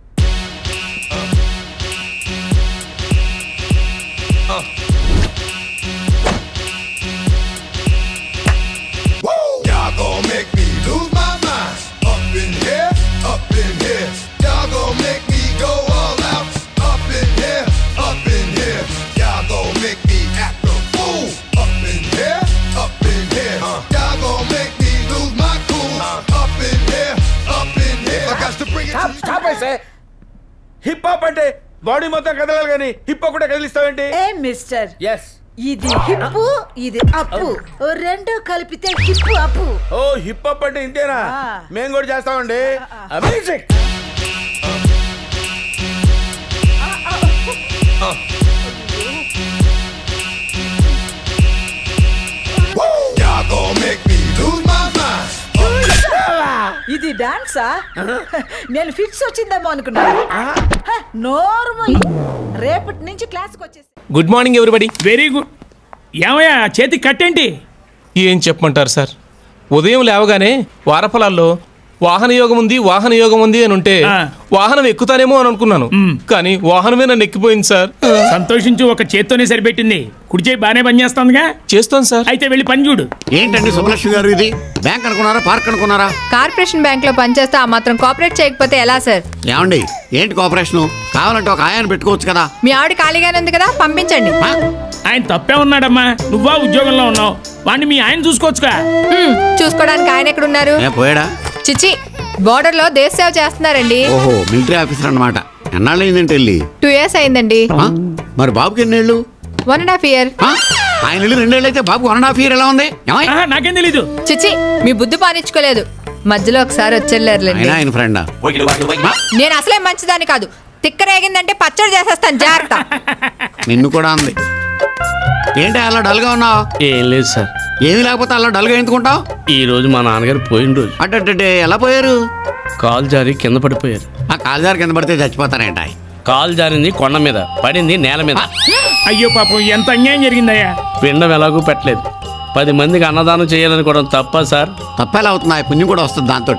Y'all gon' make me lose my mind. Up in here, up in here. Y'all gon' make me go all out. Up in here, up in here. Y'all gon' make me act a fool. Up in here, up in here. Y'all gon' make me lose my cool. Up in here, up in here. I got to bring it to you. Stop అయితే hip hop అంటే body మొత్తం కదలాలి కానీ hip hop కూడా కదిలిస్తావేంటి ఏ mister yes ఇది hip ఇది అప్పు రెండు కలిపితే హిప్పు అప్పు ఓ హిప్ హాప్ అంటే ఇంతేనా మేము కూడా చేస్తామండి amazing Y'all gon' make me lose my mind. ఇది డాన్సా నేను ఫిక్స్ వచ్చిందేమో అనుకున్నాను హ, నోరు మూయి. రేపటి నుంచి క్లాస్కి వచ్చేసి good morning everybody very good ఏమయ్యా చేతికి కట్టేంటి ఏం చెప్పమంటారు సార్ ఉదయం లేవగానే వారఫలాల్లో వాహన యోగం ఉంది వాహన యోగం ఉంది అని ఉంటే వాహనం ఎక్కుతానేమో అని అనుకున్నాను కానీ వాహనమే నన్ను ఎక్కిపోయింది సార్ సంతోషించు ఒక చేత్తోనే సరిపెట్టింది కుడి చేయి బాగానే పని చేస్తుందిగా చేస్తాను సార్ అయితే వెళ్ళి పని చూడు ఏంటండి సుబ్బలక్ష్మి గారు ఇది బ్యాంక్ అనుకున్నారా పార్క్ అనుకున్నారా కార్పొరేషన్ బ్యాంక్ లో పనిచేస్తే ఆ మాత్రం కోఆపరేట్ చేయకపోతే ఎలా సార్ ఏమండి ఏంటి కోఆపరేషన్ కావాలంటే ఒక ఆయాన్ని పెట్టుకోవచ్చు కదా మీ ఆవిడ ఖాళీగానే ఉంది కదా పంపించండి ఆయన తప్పే ఉన్నాడమ్మా నువ్వా ఉద్యోగంలో ఉన్నావు వాడిని మీ ఆయన చూసుకోవచ్చుగా హ్మ్, చూసుకోవడానికి ఆయన ఎక్కడున్నారు ఏ పోయాడా చిచి బోర్డర్ లో దేశ సేవ చేస్తున్నారండి ఓహో మిలిటరీ ఆఫీసర్ అన్నమాట ఎన్నాళ్ళు అయిందంటే వెళ్ళి టూ ఇయర్స్ అయిందండి ఆ? మరి బాబుకి ఎన్నేళ్ళు వన్ అండ్ హాఫ్ ఇయర్ ఆయన వెళ్ళి రెండేళ్ళు అయితే బాబు వన్ అండ్ హాఫ్ ఇయర్ ఎలా ఉంది ఏమయ్య? నాకేం తెలీదు చిచి మీ బుద్ధి పానించుకోలేదు మధ్యలో ఒకసారి వచ్చేళ్ళారులేండి ఆయన ఆయన ఫ్రెండా నేను అసలే మంచిదాన్ని కాదు తిక్కరేగిందంటే పచ్చడి చేసేస్తాను జాగ్రత్త నిన్ను కూడా అంది ఏంటి అలా డల్గా ఉన్నావు ఏం లేదు సార్ ఏమీ లేకపోతే అలా డల్గా ఎందుకుంటావు ఈ రోజు మా నాన్నగారు పోయిన రోజు అంటే ఎలా పోయారు కాలు జారి కింద పడిపోయారు ఆ కాలుదారి కింద పడితే చచ్చిపోతారేంట కాలు జారింది కొండ మీద పడింది నేల మీద అయ్యో పాపం ఎంత అన్యాయం జరిగిందయ్యా పిండం ఎలాగూ పెట్టలేదు పది మందికి అన్నదానం చేయాలనుకోవడం తప్ప సార్ తప్పేలా అవుతుంది ఆ పుణ్యం కూడా వస్తుంది దాంతో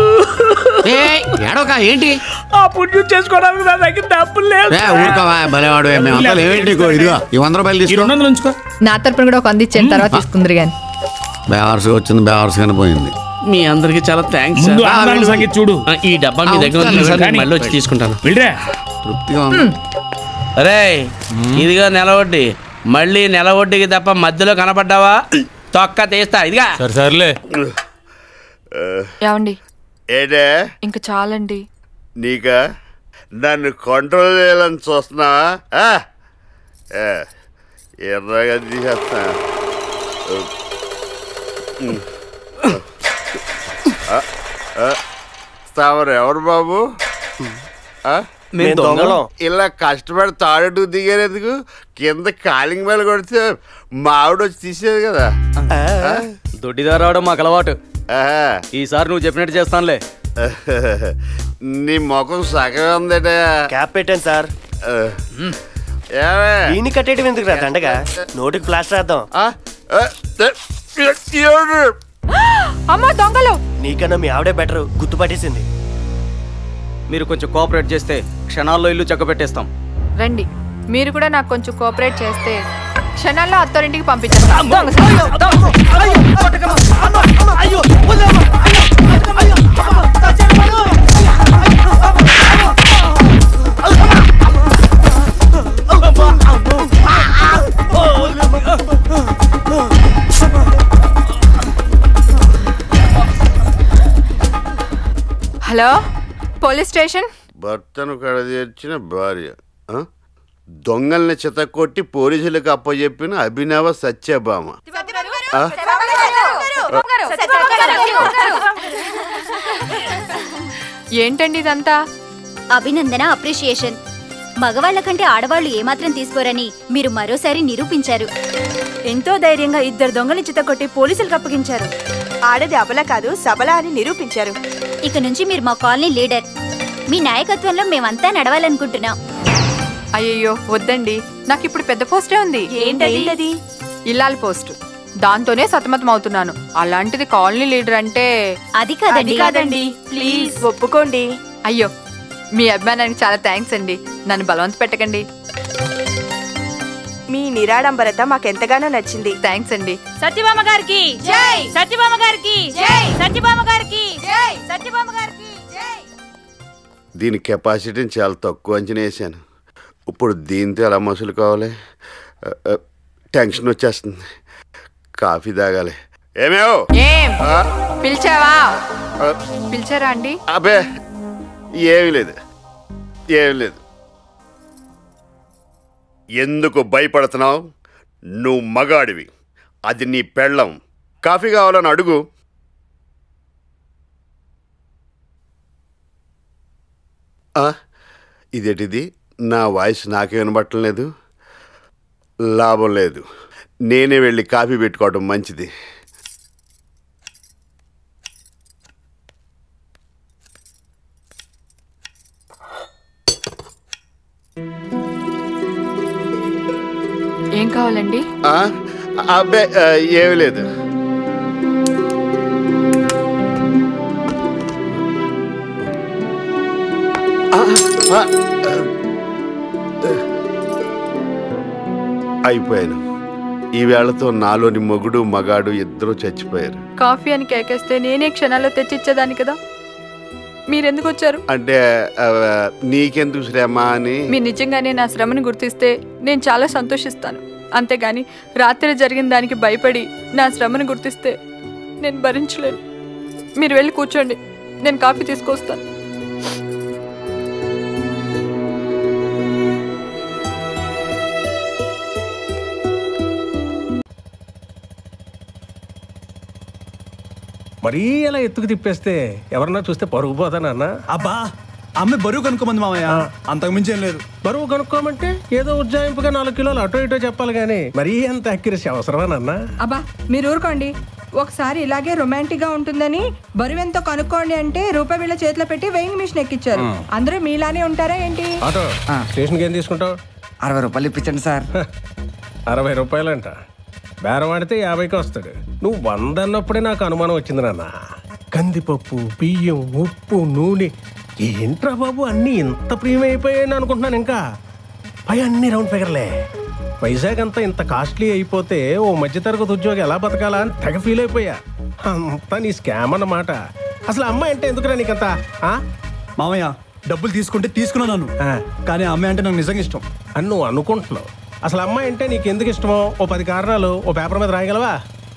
ఏడోక ఏంటి ఆ పుణ్యం చేసుకోవడానికి నా దగ్గర డబ్బులు లేదు ఏ, ఊరుకోవా భలేవాడు మేమంతా ఏంటి ఇదిగో ఇదిగో ఈ వంద రూపాయలు తీసుకో ఉంచుకో నా తరపున కూడా ఒక వంద ఇచ్చాను తర్వాత తీసుకుందరు గాని బేవర్స్ వచ్చింది బేవర్స్ కానీ పోయింది మీ అందరికి చాలా థ్యాంక్స్ ముందు అన్నదానం సంగతి చూడు ఈ డబ్బా మీ దగ్గర ఉంది సార్ నేను మళ్ళీ వచ్చి తీసుకుంటాను తృప్తిగా ఉంది రే ఇదిగో నెలవడ్డీ మళ్ళీ నెలవడ్డీకి తప్ప మధ్యలో కనపడ్డావా తొక్క తీస్తా ఇదిగా సరే సర్లే ఏమండి ఏడే ఇంక చాలండి నీక నన్ను కంట్రోల్ చేయాలని చూస్తున్నావా ఆ? ఏ, ఎర్రగా తీసేస్తా ఆ, ఆ, తమరు ఎవరు బాబు ఆ? మేము దొంగలం. ఇలా కష్టపడి తాడెట్టు దిగేందుకు కింద కాలింగ్ మేల కొడితే మా ఆవిడ వచ్చి తీసేది కదా దొడ్డిదారు రావడం మాకు అలవాటు ఈసారి నువ్వు చెప్పినట్టు చేస్తానులే నీ ముఖం సగం ఉందట క్యాప్ పెట్టాను సార్ ఏమే దీన్ని కట్టేయడం ఎందుకు రా దండగా నోటికి ప్లాస్టర్ వేద్దాం అమ్మో దొంగలు నీకన్నా మీ ఆవిడే బెటర్ గుర్తుపట్టేసింది మీరు కొంచెం కోఆపరేట్ చేస్తే క్షణాల్లో ఇల్లు చక్కబెట్టేస్తాం రండి మీరు కూడా నాకు కొంచెం కోఆపరేట్ చేస్తే క్షణాల్లో అత్తారింటికి పంపించేస్తాను దొంగ సార్. హలో పోలీస్ స్టేషన్ భర్తను కడదీర్చిన భార్య ఆ? దొంగల్ని చితకొట్టి పోలీసులకు అప్పచెప్పిన అభినవ సత్యభామ ఆ? ఏంటండి ఇదంతా అభినందన అప్రిషియేషన్ మగవాళ్ళ కంటే ఆడవాళ్ళు ఏమాత్రం తీసుకోరని మీరు మరోసారి నిరూపించారు ఎంతో ధైర్యంగా ఇద్దరు దొంగల్ని చితకొట్టి పోలీసులకు అప్పగించారు ఆడది అబల కాదు సబల అని నిరూపించారు ఇక నుంచి మీరు మా కాలనీ లీడర్ మీ నాయకత్వంలో మేమంతా నడవాలనుకుంటున్నాం అయ్యయ్యో వద్దండి నాకు ఇప్పుడు పెద్ద పోస్టే ఉంది ఏంటది? ఇల్లాలి పోస్ట్ దాంతోనే సతమతం అవుతున్నాను అలాంటిది కాలనీ లీడర్ అంటే అది కాదండి. అది కాదండి. ప్లీజ్ ఒప్పుకోండి అయ్యో మీ అభిమానానికి చాలా థ్యాంక్స్ అండి నన్ను బలవంత పెట్టకండి మీ నిరాడంబరత మాకెంతగానో నచ్చింది థ్యాంక్స్ అండి సత్యభామ గారికి జై సత్యభామ గారికి జై సత్యభామ గారికి జై సత్యభామ గారికి దీని కెపాసిటీని చాలా తక్కువ అంచనా వేసాను ఇప్పుడు దీంతో ఎలా మసులు కావాలి ఆ, ఆ, టెన్షన్ వచ్చేస్తుంది కాఫీ తాగాలి ఏమేవో ఏం ఆ? పిలిచావా ఆ, పిలిచారా అండి అబే ఏమీ లేదు ఏమీ లేదు ఎందుకు భయపడుతున్నావు నువ్వు మగాడివి అది నీ పెళ్ళం కాఫీ కావాలని అడుగు ఆ, ఇదేటిది నా వాయిస్ నాకే వినబట్టలేదు లాభం లేదు నేనే వెళ్ళి కాఫీ పెట్టుకోవడం మంచిది ఏం కావాలండి ఆ, అబ్బే ఆ, ఏమీ లేదు ఆ, ఆ, అయిపోయాను ఈ వేళతో నాలోని మొగుడు మగాడు ఇద్దరు చచ్చిపోయారు కాఫీ అని కేకేస్తే నేనే క్షణాల్లో తెచ్చిచ్చేదాన్ని కదా మీరెందుకు వచ్చారు అంటే ఆ, నీకెందుకు శ్రమ అని మీరు నిజంగానే నా శ్రమను గుర్తిస్తే నేను చాలా సంతోషిస్తాను అంతేగాని రాత్రి జరిగిన దానికి భయపడి నా శ్రమను గుర్తిస్తే నేను భరించలేను మీరు వెళ్ళి కూర్చోండి నేను కాఫీ తీసుకొస్తాను మరీ అలా ఎత్తుకు తిప్పేస్తే ఎవరన్నా చూస్తే పరుగు పోతానన్నా అబ్బా అమ్మాయి బరువు కనుక్కోమంది మామయ్య అంతకు మించి ఏం లేదు బరువు కనుక్కోమంటే ఏదో ఉజ్జాయింపుగా నాలుగు కిలోలు అటో ఇటో చెప్పాలి కానీ మరీ అంత అక్యురసీ అవసరమా నాన్న అబ్బా మీరు ఊరుకోండి ఒకసారి ఇలాగే రొమాంటిక్ గా ఉంటుందని బరువెంతో కనుక్కోండి అంటే రూపాయి వీళ్ళ చేతిలో పెట్టి వెయింగ్ మిషన్ ఎక్కిచ్చారు మ్. అందరూ మీలానే ఉంటారా ఏంటి ఆటో స్టేషన్కి ఏం తీసుకుంటావు అరవై రూపాయలు ఇప్పించండి సార్ అరవై రూపాయలంట బేరం ఆడితే యాభైకి వస్తాడు నువ్వు వంద అన్నప్పుడే నాకు అనుమానం వచ్చింది నాన్న కందిపప్పు బియ్యం ఉప్పు నూనె ఏంట్రా బాబు అన్నీ ఇంత ప్రీమియం అయిపోయాయని అనుకుంటున్నాను ఇంకా పై అన్ని రౌండ్ ఫిగర్లే వైజాగ్ అంతా ఇంత కాస్ట్లీ అయిపోతే ఓ మధ్యతరగతి ఉద్యోగి ఎలా బతకాలా అని తెగ ఫీల్ అయిపోయా అంతా నీ స్కామ్ అన్నమాట అసలు అమ్మాయి అంటే ఎందుకురా నీకంత ఆ? మామయ్య డబ్బులు తీసుకుంటే తీసుకున్నాను కానీ ఆ అమ్మాయి అంటే నాకు నిజంగా ఇష్టం అని నువ్వు అనుకుంటున్నావు అసలు అమ్మాయి అంటే నీకు ఎందుకు ఇష్టమో ఓ పది కారణాలు ఓ పేపర్ మీద రాయగలవా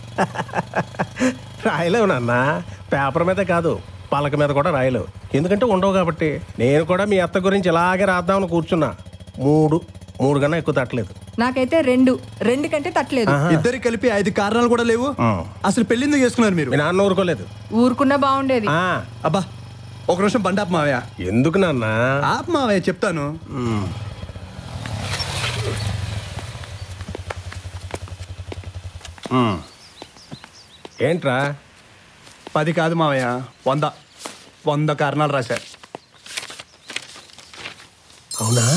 రాయలేవు నాన్న పేపర్ మీద కాదు పలక మీద కూడా రాయలేవు ఎందుకంటే ఉండవు కాబట్టి నేను కూడా మీ అత్త గురించి ఇలాగే రాద్దామని కూర్చున్నా మూడు మూడు కన్నా ఎక్కువ తట్టలేదు నాకైతే రెండు రెండు కంటే తట్టలేదు ఇద్దరికి కలిపి ఐదు కారణాలు కూడా లేవు అసలు పెళ్లి ఎందుకు చేసుకున్నారు మీరు మీ నాన్న ఊరుకోలేదు ఊరుకున్నా బాగుండేది అబ్బా ఒక నిమిషం బండి ఆపు మావయ్య ఎందుకు నాన్న ఆపు మావయ్య చెప్తాను ఏంట్రా పది కాదు మావయ్య వంద వంద కారణాలు రాశారు అవునా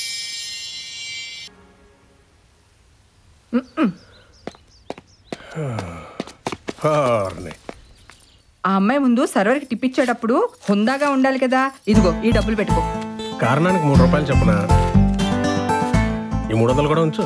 హార్ని. ఆ అమ్మాయి ముందు సర్వర్కి టిప్ ఇచ్చేటప్పుడు హుందాగా ఉండాలి కదా ఇదిగో ఈ డబ్బులు పెట్టుకో కారణానికి మూడు రూపాయలు చెప్పనా ఈ మూడు వందలు కూడా ఉంచు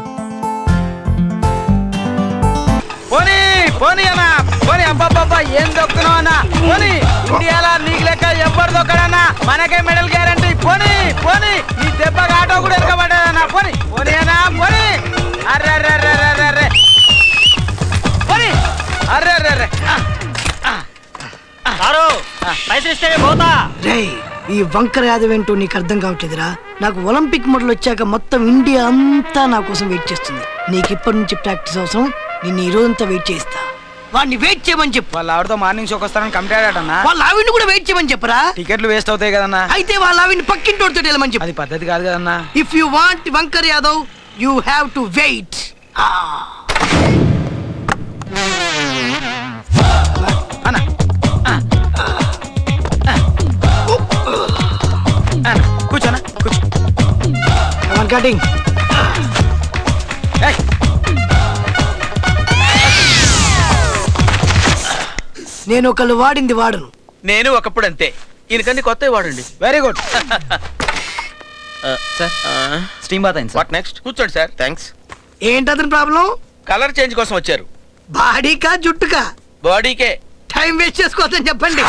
పోనీ పోనీ అన్న పోనీ అబ్బాబ్బా ఏం దొక్కున్నావు అన్న పోనీ ఇండియాలో నీకు లెక్క ఎవ్వరు దొక్కడన్నా మనకే మెడల్ గ్యారంటీ పోనీ పోనీ నీ దెబ్బకి ఆటో కూడా వెనకబడ్డదన్న పోనీ పోనీ అన్న పోనీ అర్రే అర్రే అర్రే అర్రే అర్రే పోనీ అర్రే అర్రే అర్రే పైసలు ఇస్తే పోతా రేయ్ ఈ వంకర యాదవ్ ఏంటో నీకు అర్థం కావట్లేదురా నాకు ఒలింపిక్ మెడల్ వచ్చాక మొత్తం ఇండియా అంతా నా కోసం వెయిట్ చేస్తుంది నీకు ఇప్పటి నుంచి ప్రాక్టీస్ అవసరం నిన్ను ఈ రోజంతా వెయిట్ చేయిస్తా వాడిని వెయిట్ చేయమని చెప్పు వాళ్ళ ఆవిడతో మార్నింగ్ షోకి వస్తారని కంప్లీట్ అన్న వాళ్ళ ఆవిడ్ని కూడా వెయిట్ చేయమని చెప్పరా టికెట్లు వేస్ట్ అవుతాయి కదన్నా అయితే వాళ్ళ ఆవిడ్ని పక్కింటోడితో వెళ్ళమని చెప్పు అది పద్ధతి కాదు కదన్నా ఇఫ్ యు వాంట్ వంకర్ Yadav you have to wait కూర్చోనా కూర్చో కటింగ్ నేను ఒకళ్ళు వాడింది వాడను నేను ఒకప్పుడు అంతే ఈయనకన్నీ కొత్త వాడండి very good sir steam bath అయింది వాట్ నెక్స్ట్ కూర్చోండి సార్ థ్యాంక్స్ ఏంటి అతని ప్రాబ్లం కలర్ చేంజ్ కోసం వచ్చారు బాడీకా జుట్టుకా బాడీకే టైం వేస్ట్ చేసుకోవద్దని చెప్పండి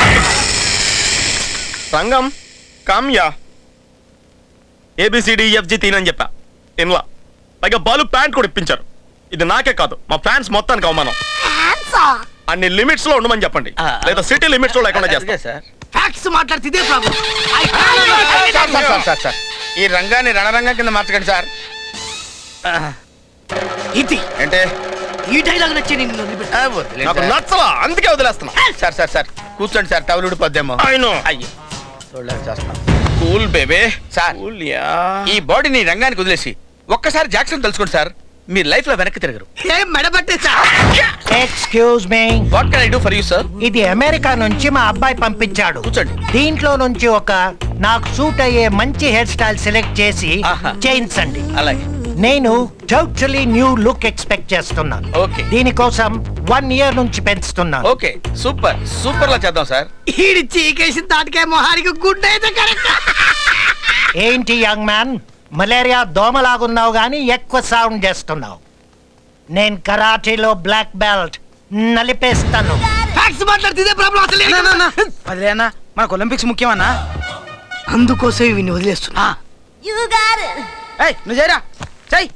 రంగం కామ్యా ఏబిసిడిఎఫ్జి తీనని చెప్పా ఇన్లా పైగా బాలు ప్యాంట్ కూడా ఇప్పించారు ఇది నాకే కాదు మా ఫ్యాన్స్ మొత్తానికి అవమానం అన్ని లిమిట్స్ లో ఉండమని చెప్పండి లేదా సిటీ లిమిట్స్ లో లేకుండా చేస్తా సార్ ఫ్యాక్స్ మాట్లాడితే ఇదే problem sir, sir, sir, sir, sir. ఈ రంగాన్ని రణరంగం కింద మార్చకండి సార్ ఇది అంటే ఈ డైలాగ్ నచ్చి నిన్ను వదిలిపెట్టు. నాకు నచ్చలా అందుకే వదిలేస్తున్నా సార్ సార్ సార్ కూర్చోండి సార్ టవల్ ఉడిపోద్దేమో అయినో అయ్యో చూడలేక చేస్తున్నా కూల్ బేబే సార్ ఈ బాడీని రంగానికి వదిలేసి ఒక్కసారి జాక్సన్ తెలుసుకోండి సార్ మీ లైఫ్ లో వెనక్కి తిరగరు ఏం మెడబట్టేసా excuse me what can I do for you sir ఇది అమెరికా నుంచి మా అబ్బాయి పంపించాడు కూర్చోండి దీంట్లో నుంచి ఒక నాకు సూట్ అయ్యే మంచి హెయిర్ స్టైల్ సెలెక్ట్ చేసి చేయించండి అలాగే నేను టోటలీ న్యూ లుక్ ఎక్స్పెక్ట్ చేస్తున్నాను ఓకే దీనికోసం వన్ ఇయర్ నుంచి పెంచుతున్నాను ఓకే సూపర్ సూపర్ లా చేద్దాం సార్ ఈడి చీకేసిన తాటికాయ మొహానికి గుడ్ అయితే కరెక్ట్ ఏంటి యంగ్ మ్యాన్ మలేరియా దోమలాగున్నావు గానీ ఎక్కువ సౌండ్ చేస్తున్నావు నేను కరాటీలో బ్లాక్ బెల్ట్ నలిపేస్తాను ఫ్యాక్స్ మాట్లాడితే ఇదే ప్రాబ్లం అసలు అదిలే అన్న మనకు ఒలింపిక్స్ ముఖ్యమన్నా అందుకోసం ఇవి వదిలేస్తున్నా ఏయ్ నువ్వు చేయరా చెయ్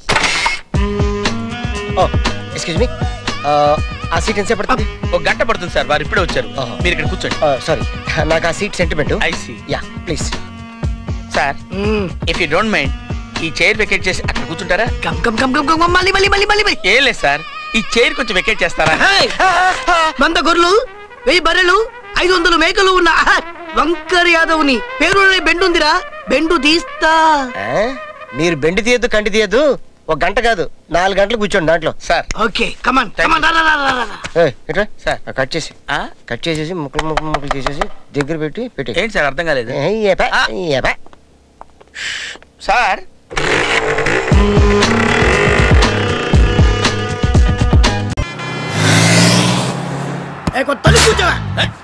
ఓ ఎక్స్క్యూజ్ మీ ఆ సీట్ ఎంతసేపు పడుతుంది ఒక గంట పడుతుంది సార్ వారు ఇప్పుడే వచ్చారు మీరు ఇక్కడ కూర్చోండి సారీ నాకు ఆ seat sentiment I see yeah please sir if you don't mind ఈ చైర్ వెకేట్ చేసి అక్కడ కూర్చుంటారా come come come come come మళ్ళీ మళ్ళీ మళ్ళీ మళ్ళీ ఏం లేదు సార్ ఈ చైర్ కొంచెం వెకేట్ చేస్తారా వంద గొర్రెలు వెయ్యి బర్రెలు ఐదు వందల మేకలు ఉన్న ఆహా, వంకర్ యాదవ్ని పేరు బెండుందిరా బెండు తీస్తా ఆ? మీరు బెండి తీయద్దు కంటి తీయద్దు ఒక గంట కాదు నాలుగు గంటలు కూర్చోండి దాంట్లో సార్ ఓకే కమాన్ కమాన్ రా రా రా రా, రా ఇట్రా సార్ కట్ చేసి కట్ చేసేసి ముక్కలు ముక్కలు ముక్కలు చేసేసి దగ్గర పెట్టి పెట్టి ఏంటి సార్ అర్థం కాలేదు సార్ ఏ కొత్త కూర్చోవా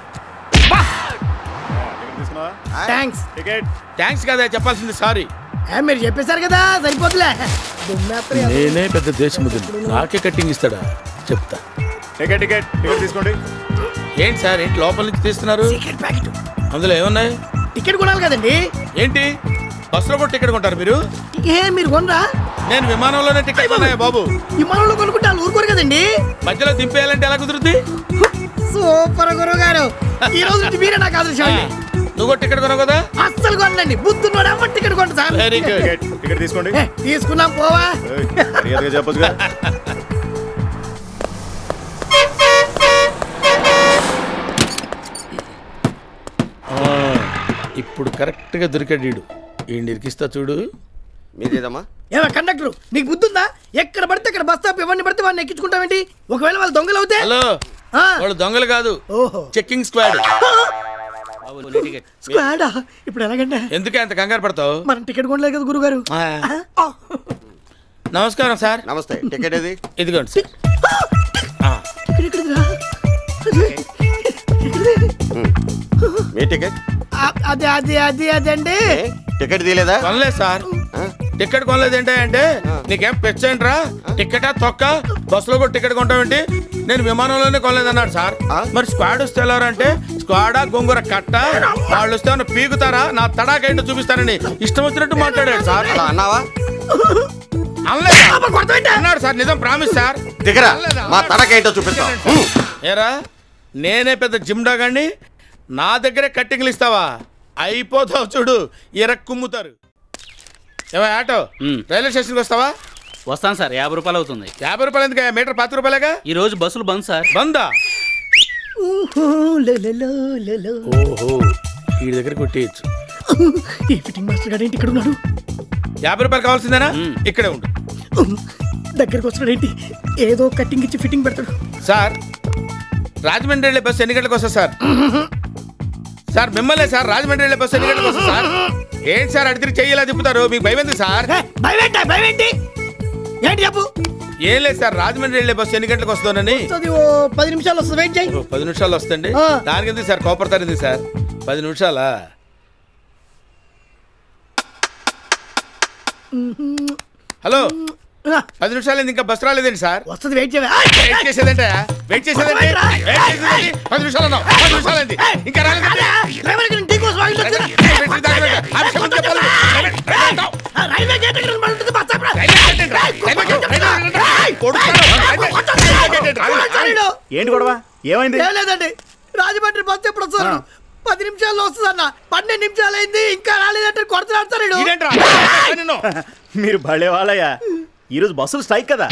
థ్యాంక్స్ థ్యాంక్స్ కదా చెప్పాల్సింది సారీ ఏ, మీరు చెప్పేశారు కదా సరిపోతులే దుమ్మేత్రం ఎవరు? నేనే పెద్ద దేశముద్రు నాకే కట్టింగ్ ఇస్తాడా చెప్తా టికెట్ టికెట్ టికెట్ తీసుకోండి ఏంటి సార్ ఏంటి లోపల నుంచి తీస్తున్నారు అందులో ఏమున్నాయి టికెట్ కొనాలి కదండి ఏంటి బస్సులో కూడా టికెట్ కొంటారు మీరు ఏ మీరు కొనరా నేను విమానంలోనే టికెట్ కొన్నాయా బాబు ఈ మనలో కొనుక్కుంటే వాళ్ళు ఊరుకోరు కదండి మధ్యలో దింపేయాలంటే ఎలా కుదురుద్ది సూపర్ గురువు గారు ఈ రోజు నుంచి మీరే నాకు ఆదర్శం అండి నువ్వు కూడా టికెట్ కొనవు కదా అస్సలు కొనండి బుద్ధున్నోడు అమ్మ టికెట్ కొంట sir Very good. Ticket ticket తీసుకోండి ఏ, తీసుకున్నాం పోవా ఏయ్, మర్యాదగా చెప్పొచ్చుగా ఆ, ఇప్పుడు కరెక్ట్ గా దొరికాడు వీడు ఈ ఇరికిస్తా చూడు మీదేదమ్మా ఏమో కండక్టర్ నీకు బుద్ధి ఉందా ఎక్కడ పడితే అక్కడ బస్ స్టాప్ ఎవరిని పడితే వాడిని ఎక్కించుకుంటావేంటి ఒకవేళ వాళ్ళు దొంగలు అవుతే హలో వాళ్ళు దొంగలు కాదు ఓహో చెక్కింగ్ స్క్వాడ్ స్క్వాడా ఇప్పుడు ఎలాగంటే ఎందుకే అంత కంగారు పడతావు మనం టికెట్ కొనలేదు కదా గురుగారు నమస్కారం సార్ నమస్తే టికెట్ ఏది ఇదిగోండి సార్ టికెట్ ఎక్కడిదిరా? మీ టికెట్ ఆ, అది అది అది అదండి టికెట్ తీయలేదా కొనలేదు సార్ టికెట్ కొనలేదు ఏంటి అంటే నీకేం పెచ్చంట్రా టికెటా తొక్క బస్సులో కూడా టికెట్ కొంటావేంటి నేను విమానంలోనే కొనలేదన్నాడు సార్ మరి స్క్వాడ్ వస్తే ఎలా అంటే స్క్వాడా గొంగుర కట్ట వాళ్ళు వస్తే ఏమన్నా పీకుతారా నా తడాకేంటో చూపిస్తానని ఇష్టం వచ్చినట్టు మాట్లాడాడు సార్ అన్నావా అనలేదు అన్నాడు సార్ నిజం ప్రామిస్ సార్ దిగరా అనలేదా? మా తడకేంటో చూపిస్తాం ఏరా నేనే పెద్ద జిమ్డా గాని నా దగ్గరే కట్టింగ్లు ఇస్తావా అయిపోతావు చూడు ఇరక్ కుమ్ముతారు ఏమో ఆటో రైల్వే స్టేషన్కి వస్తావా వస్తాను సార్ యాభై రూపాయలు అవుతుంది యాభై రూపాయలు ఎందుకు మీటర్ పది రూపాయలేగా ఈ రోజు బస్సులు బంద్ సార్ బందా ఊహూ, లలలో, లలలో. ఓహో వీడి దగ్గర కొట్టేయచ్చు ఈ ఫిట్టింగ్ మాస్టర్ గారు ఏంటి ఇక్కడ ఉన్నాడు యాభై రూపాయలు కావాల్సిందేనా ఇక్కడే ఉండు దగ్గరకు వస్తున్నాడు ఏంటి ఏదో కట్టింగ్ ఇచ్చి ఫిట్టింగ్ పెడతాడు సార్ రాజమండ్రి వెళ్ళే బస్సు ఎన్ని గంటలకు వస్తుంది సార్ సార్ మిమ్మల్నే సార్ రాజమండ్రి వెళ్ళే బస్సు ఎన్ని గంటలకు వస్తుంది సార్ ఏంటి సార్ అడిగితే చెయ్యేలా తిప్పుతారు మీకు భయం ఎందుకు సార్ భయమేంటి భయమేంటి ఏంటి చెప్పు ఏం లేదు సార్ రాజమండ్రి వెళ్ళే బస్సు ఎన్ని గంటలకు వస్తుందని వస్తుంది ఓ పది నిమిషాలు వస్తుంది వెయిట్ చేయి ఓ, పది నిమిషాలు వస్తుంది ఆ. దానికి ఎందుకు సార్ కోపడతారు ఎందుకు సార్ పది నిమిషాలా హలో పది నిమిషాలు అయింది, ఇంకా బస్ రాలేదండి సార్ వస్తుంది వెయిట్ చేయ వెయిట్ చేసేదంటే వెయిట్ చేసేదండి వెయిట్ చేసేదండి పది నిమిషాలు అన్నావు పది నిమిషాలు అయింది ఇంకా రాలేదండి డ్రైవర్కి నేను టీ కోసం ఆగి వచ్చాను. పెట్టి తాగలేదు. ఆ విషయం ముందు చెప్పాలి. ఆ, రైల్వే గేట్ దగ్గర మన ఉంటుంది బస్ స్టాప్ రా. ఏంటి గొడవ ఏమైంది ఏం లేదండి రాజమండ్రి బస్ ఎప్పుడు వస్తారు పది నిమిషాల్లో వస్తుంది అన్న పన్నెండు నిమిషాలు అయింది ఇంకా రాలేదంటే కొడుతున్నాడు సార్ ఈడు. మీరు భలే వాళ్ళయ్యా ఈరోజు బస్సులు స్ట్రైక్ కదా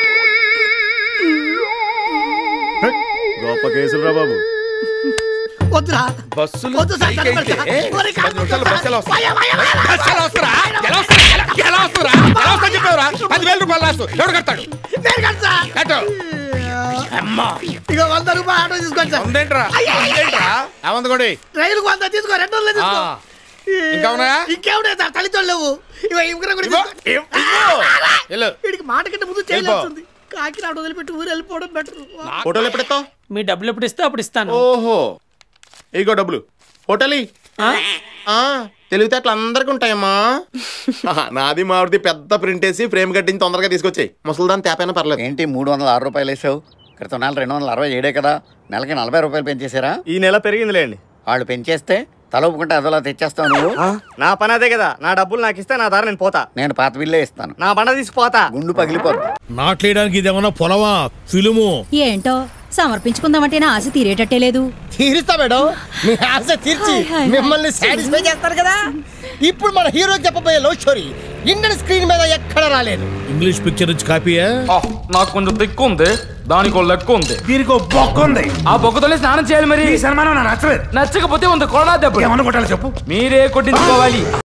గొప్ప కేసులు రా బాబు వద్దురా బస్సులు వద్దు సార్, స్ట్రైక్ అయితే దండం పెడతా. పది నిమిషాలు బస్సు ఎలా వస్తుంది? బస్సు ఎలా వస్తుందా? ఎలా వస్తుంది? ఎలా- ఎలా వస్తుందా? ఎలా వస్తుందని చెప్పావురా? పదివేల రూపాయలు లాస్ట్ ఎవడు కడతాడు నేను కడతా. కట్టు అమ్మా ఇక వంద రూపాయలు ఆటో తీసుకోండి సార్ ఉందేంట్రా ఉందేంట్రా ఏమంది కూడా రైలుకు వంద తీసుకో రెండు వందలు తీసుకో ఆ. ఇంకా ఉన్నాయా? ఇంకేమున్నాయి సార్ తల్లితో లేవు ఇగో ఇంకరం కూడా ఇవ్వు, తీసుకో. ఇవ్వు. వెళ్ళు. వీడికి మాట కంటే ముందు వెళ్ళిపో. చేయలేస్తుంది కాకి రావడం వదిలిపెట్టి ఊరు వెళ్ళిపోవడం బెటర్ ఫోటోలు ఎప్పుడెత్తావు మీ డబ్బులు ఎప్పుడు ఇస్తే అప్పుడు ఇస్తాను ఓహో ఇగో డబ్బులు హోటల్ తెలివితేటలు అందరికి ఉంటాయమ్మా ఆహా, నాది మామిడిది పెద్ద ప్రింట్ వేసి ఫ్రేమ్ కట్టించి తొందరగా తీసుకొచ్చాయి ముసలిదాన్ని తేపైనా పర్లేదు ఏంటి మూడు వందల ఆరు రూపాయలు వేసావు క్రితం నెల రెండు వందల అరవై ఏడే కదా నెలకి నలభై రూపాయలు పెంచేశారా ఈ నెల పెరిగిందిలేండి వాళ్ళు పెంచేస్తే తలపుకుంటే అదోలా తెచ్చేస్తావు నువ్వు నా పని అదే కదా నా డబ్బులు నాకు ఇస్తే నా దారి నేను పోతా నేను పాత బిల్లే ఇస్తాను నా బండ తీసుకుపోతా గుండు పగిలిపోద్ది నాట్లేయడానికి ఇదేమన్నా పొలమా ఫిలుము ఏంటో సమర్పించుకుందామంటే నా ఆశ తీరేటట్టే లేదు తీరుస్తా మేడం మీ ఆశ తీర్చి హాయ్, హాయ్, మిమ్మల్ని సాటిస్ఫై చేస్తారు కదా ఇప్పుడు మన హీరో చెప్పబోయే లవ్ స్టోరీ ఇండియన్ స్క్రీన్ మీద ఎక్కడ రాలేదు ఇంగ్లీష్ పిక్చర్ నుంచి కాపీయా నాకు కొంచెం దిక్కు ఉంది దానికి ఒక లెక్క ఉంది దీనికి ఒక బొక్క ఉంది ఆ బొక్కతోనే స్నానం చేయాలి మరి ఈ సన్మానం నాకు నచ్చలేదు నచ్చకపోతే ఉంది కొడా దెబ్బ ఏమన్నా కొట్టాలి చెప్పు మీరే కొట్టించుకోవాలి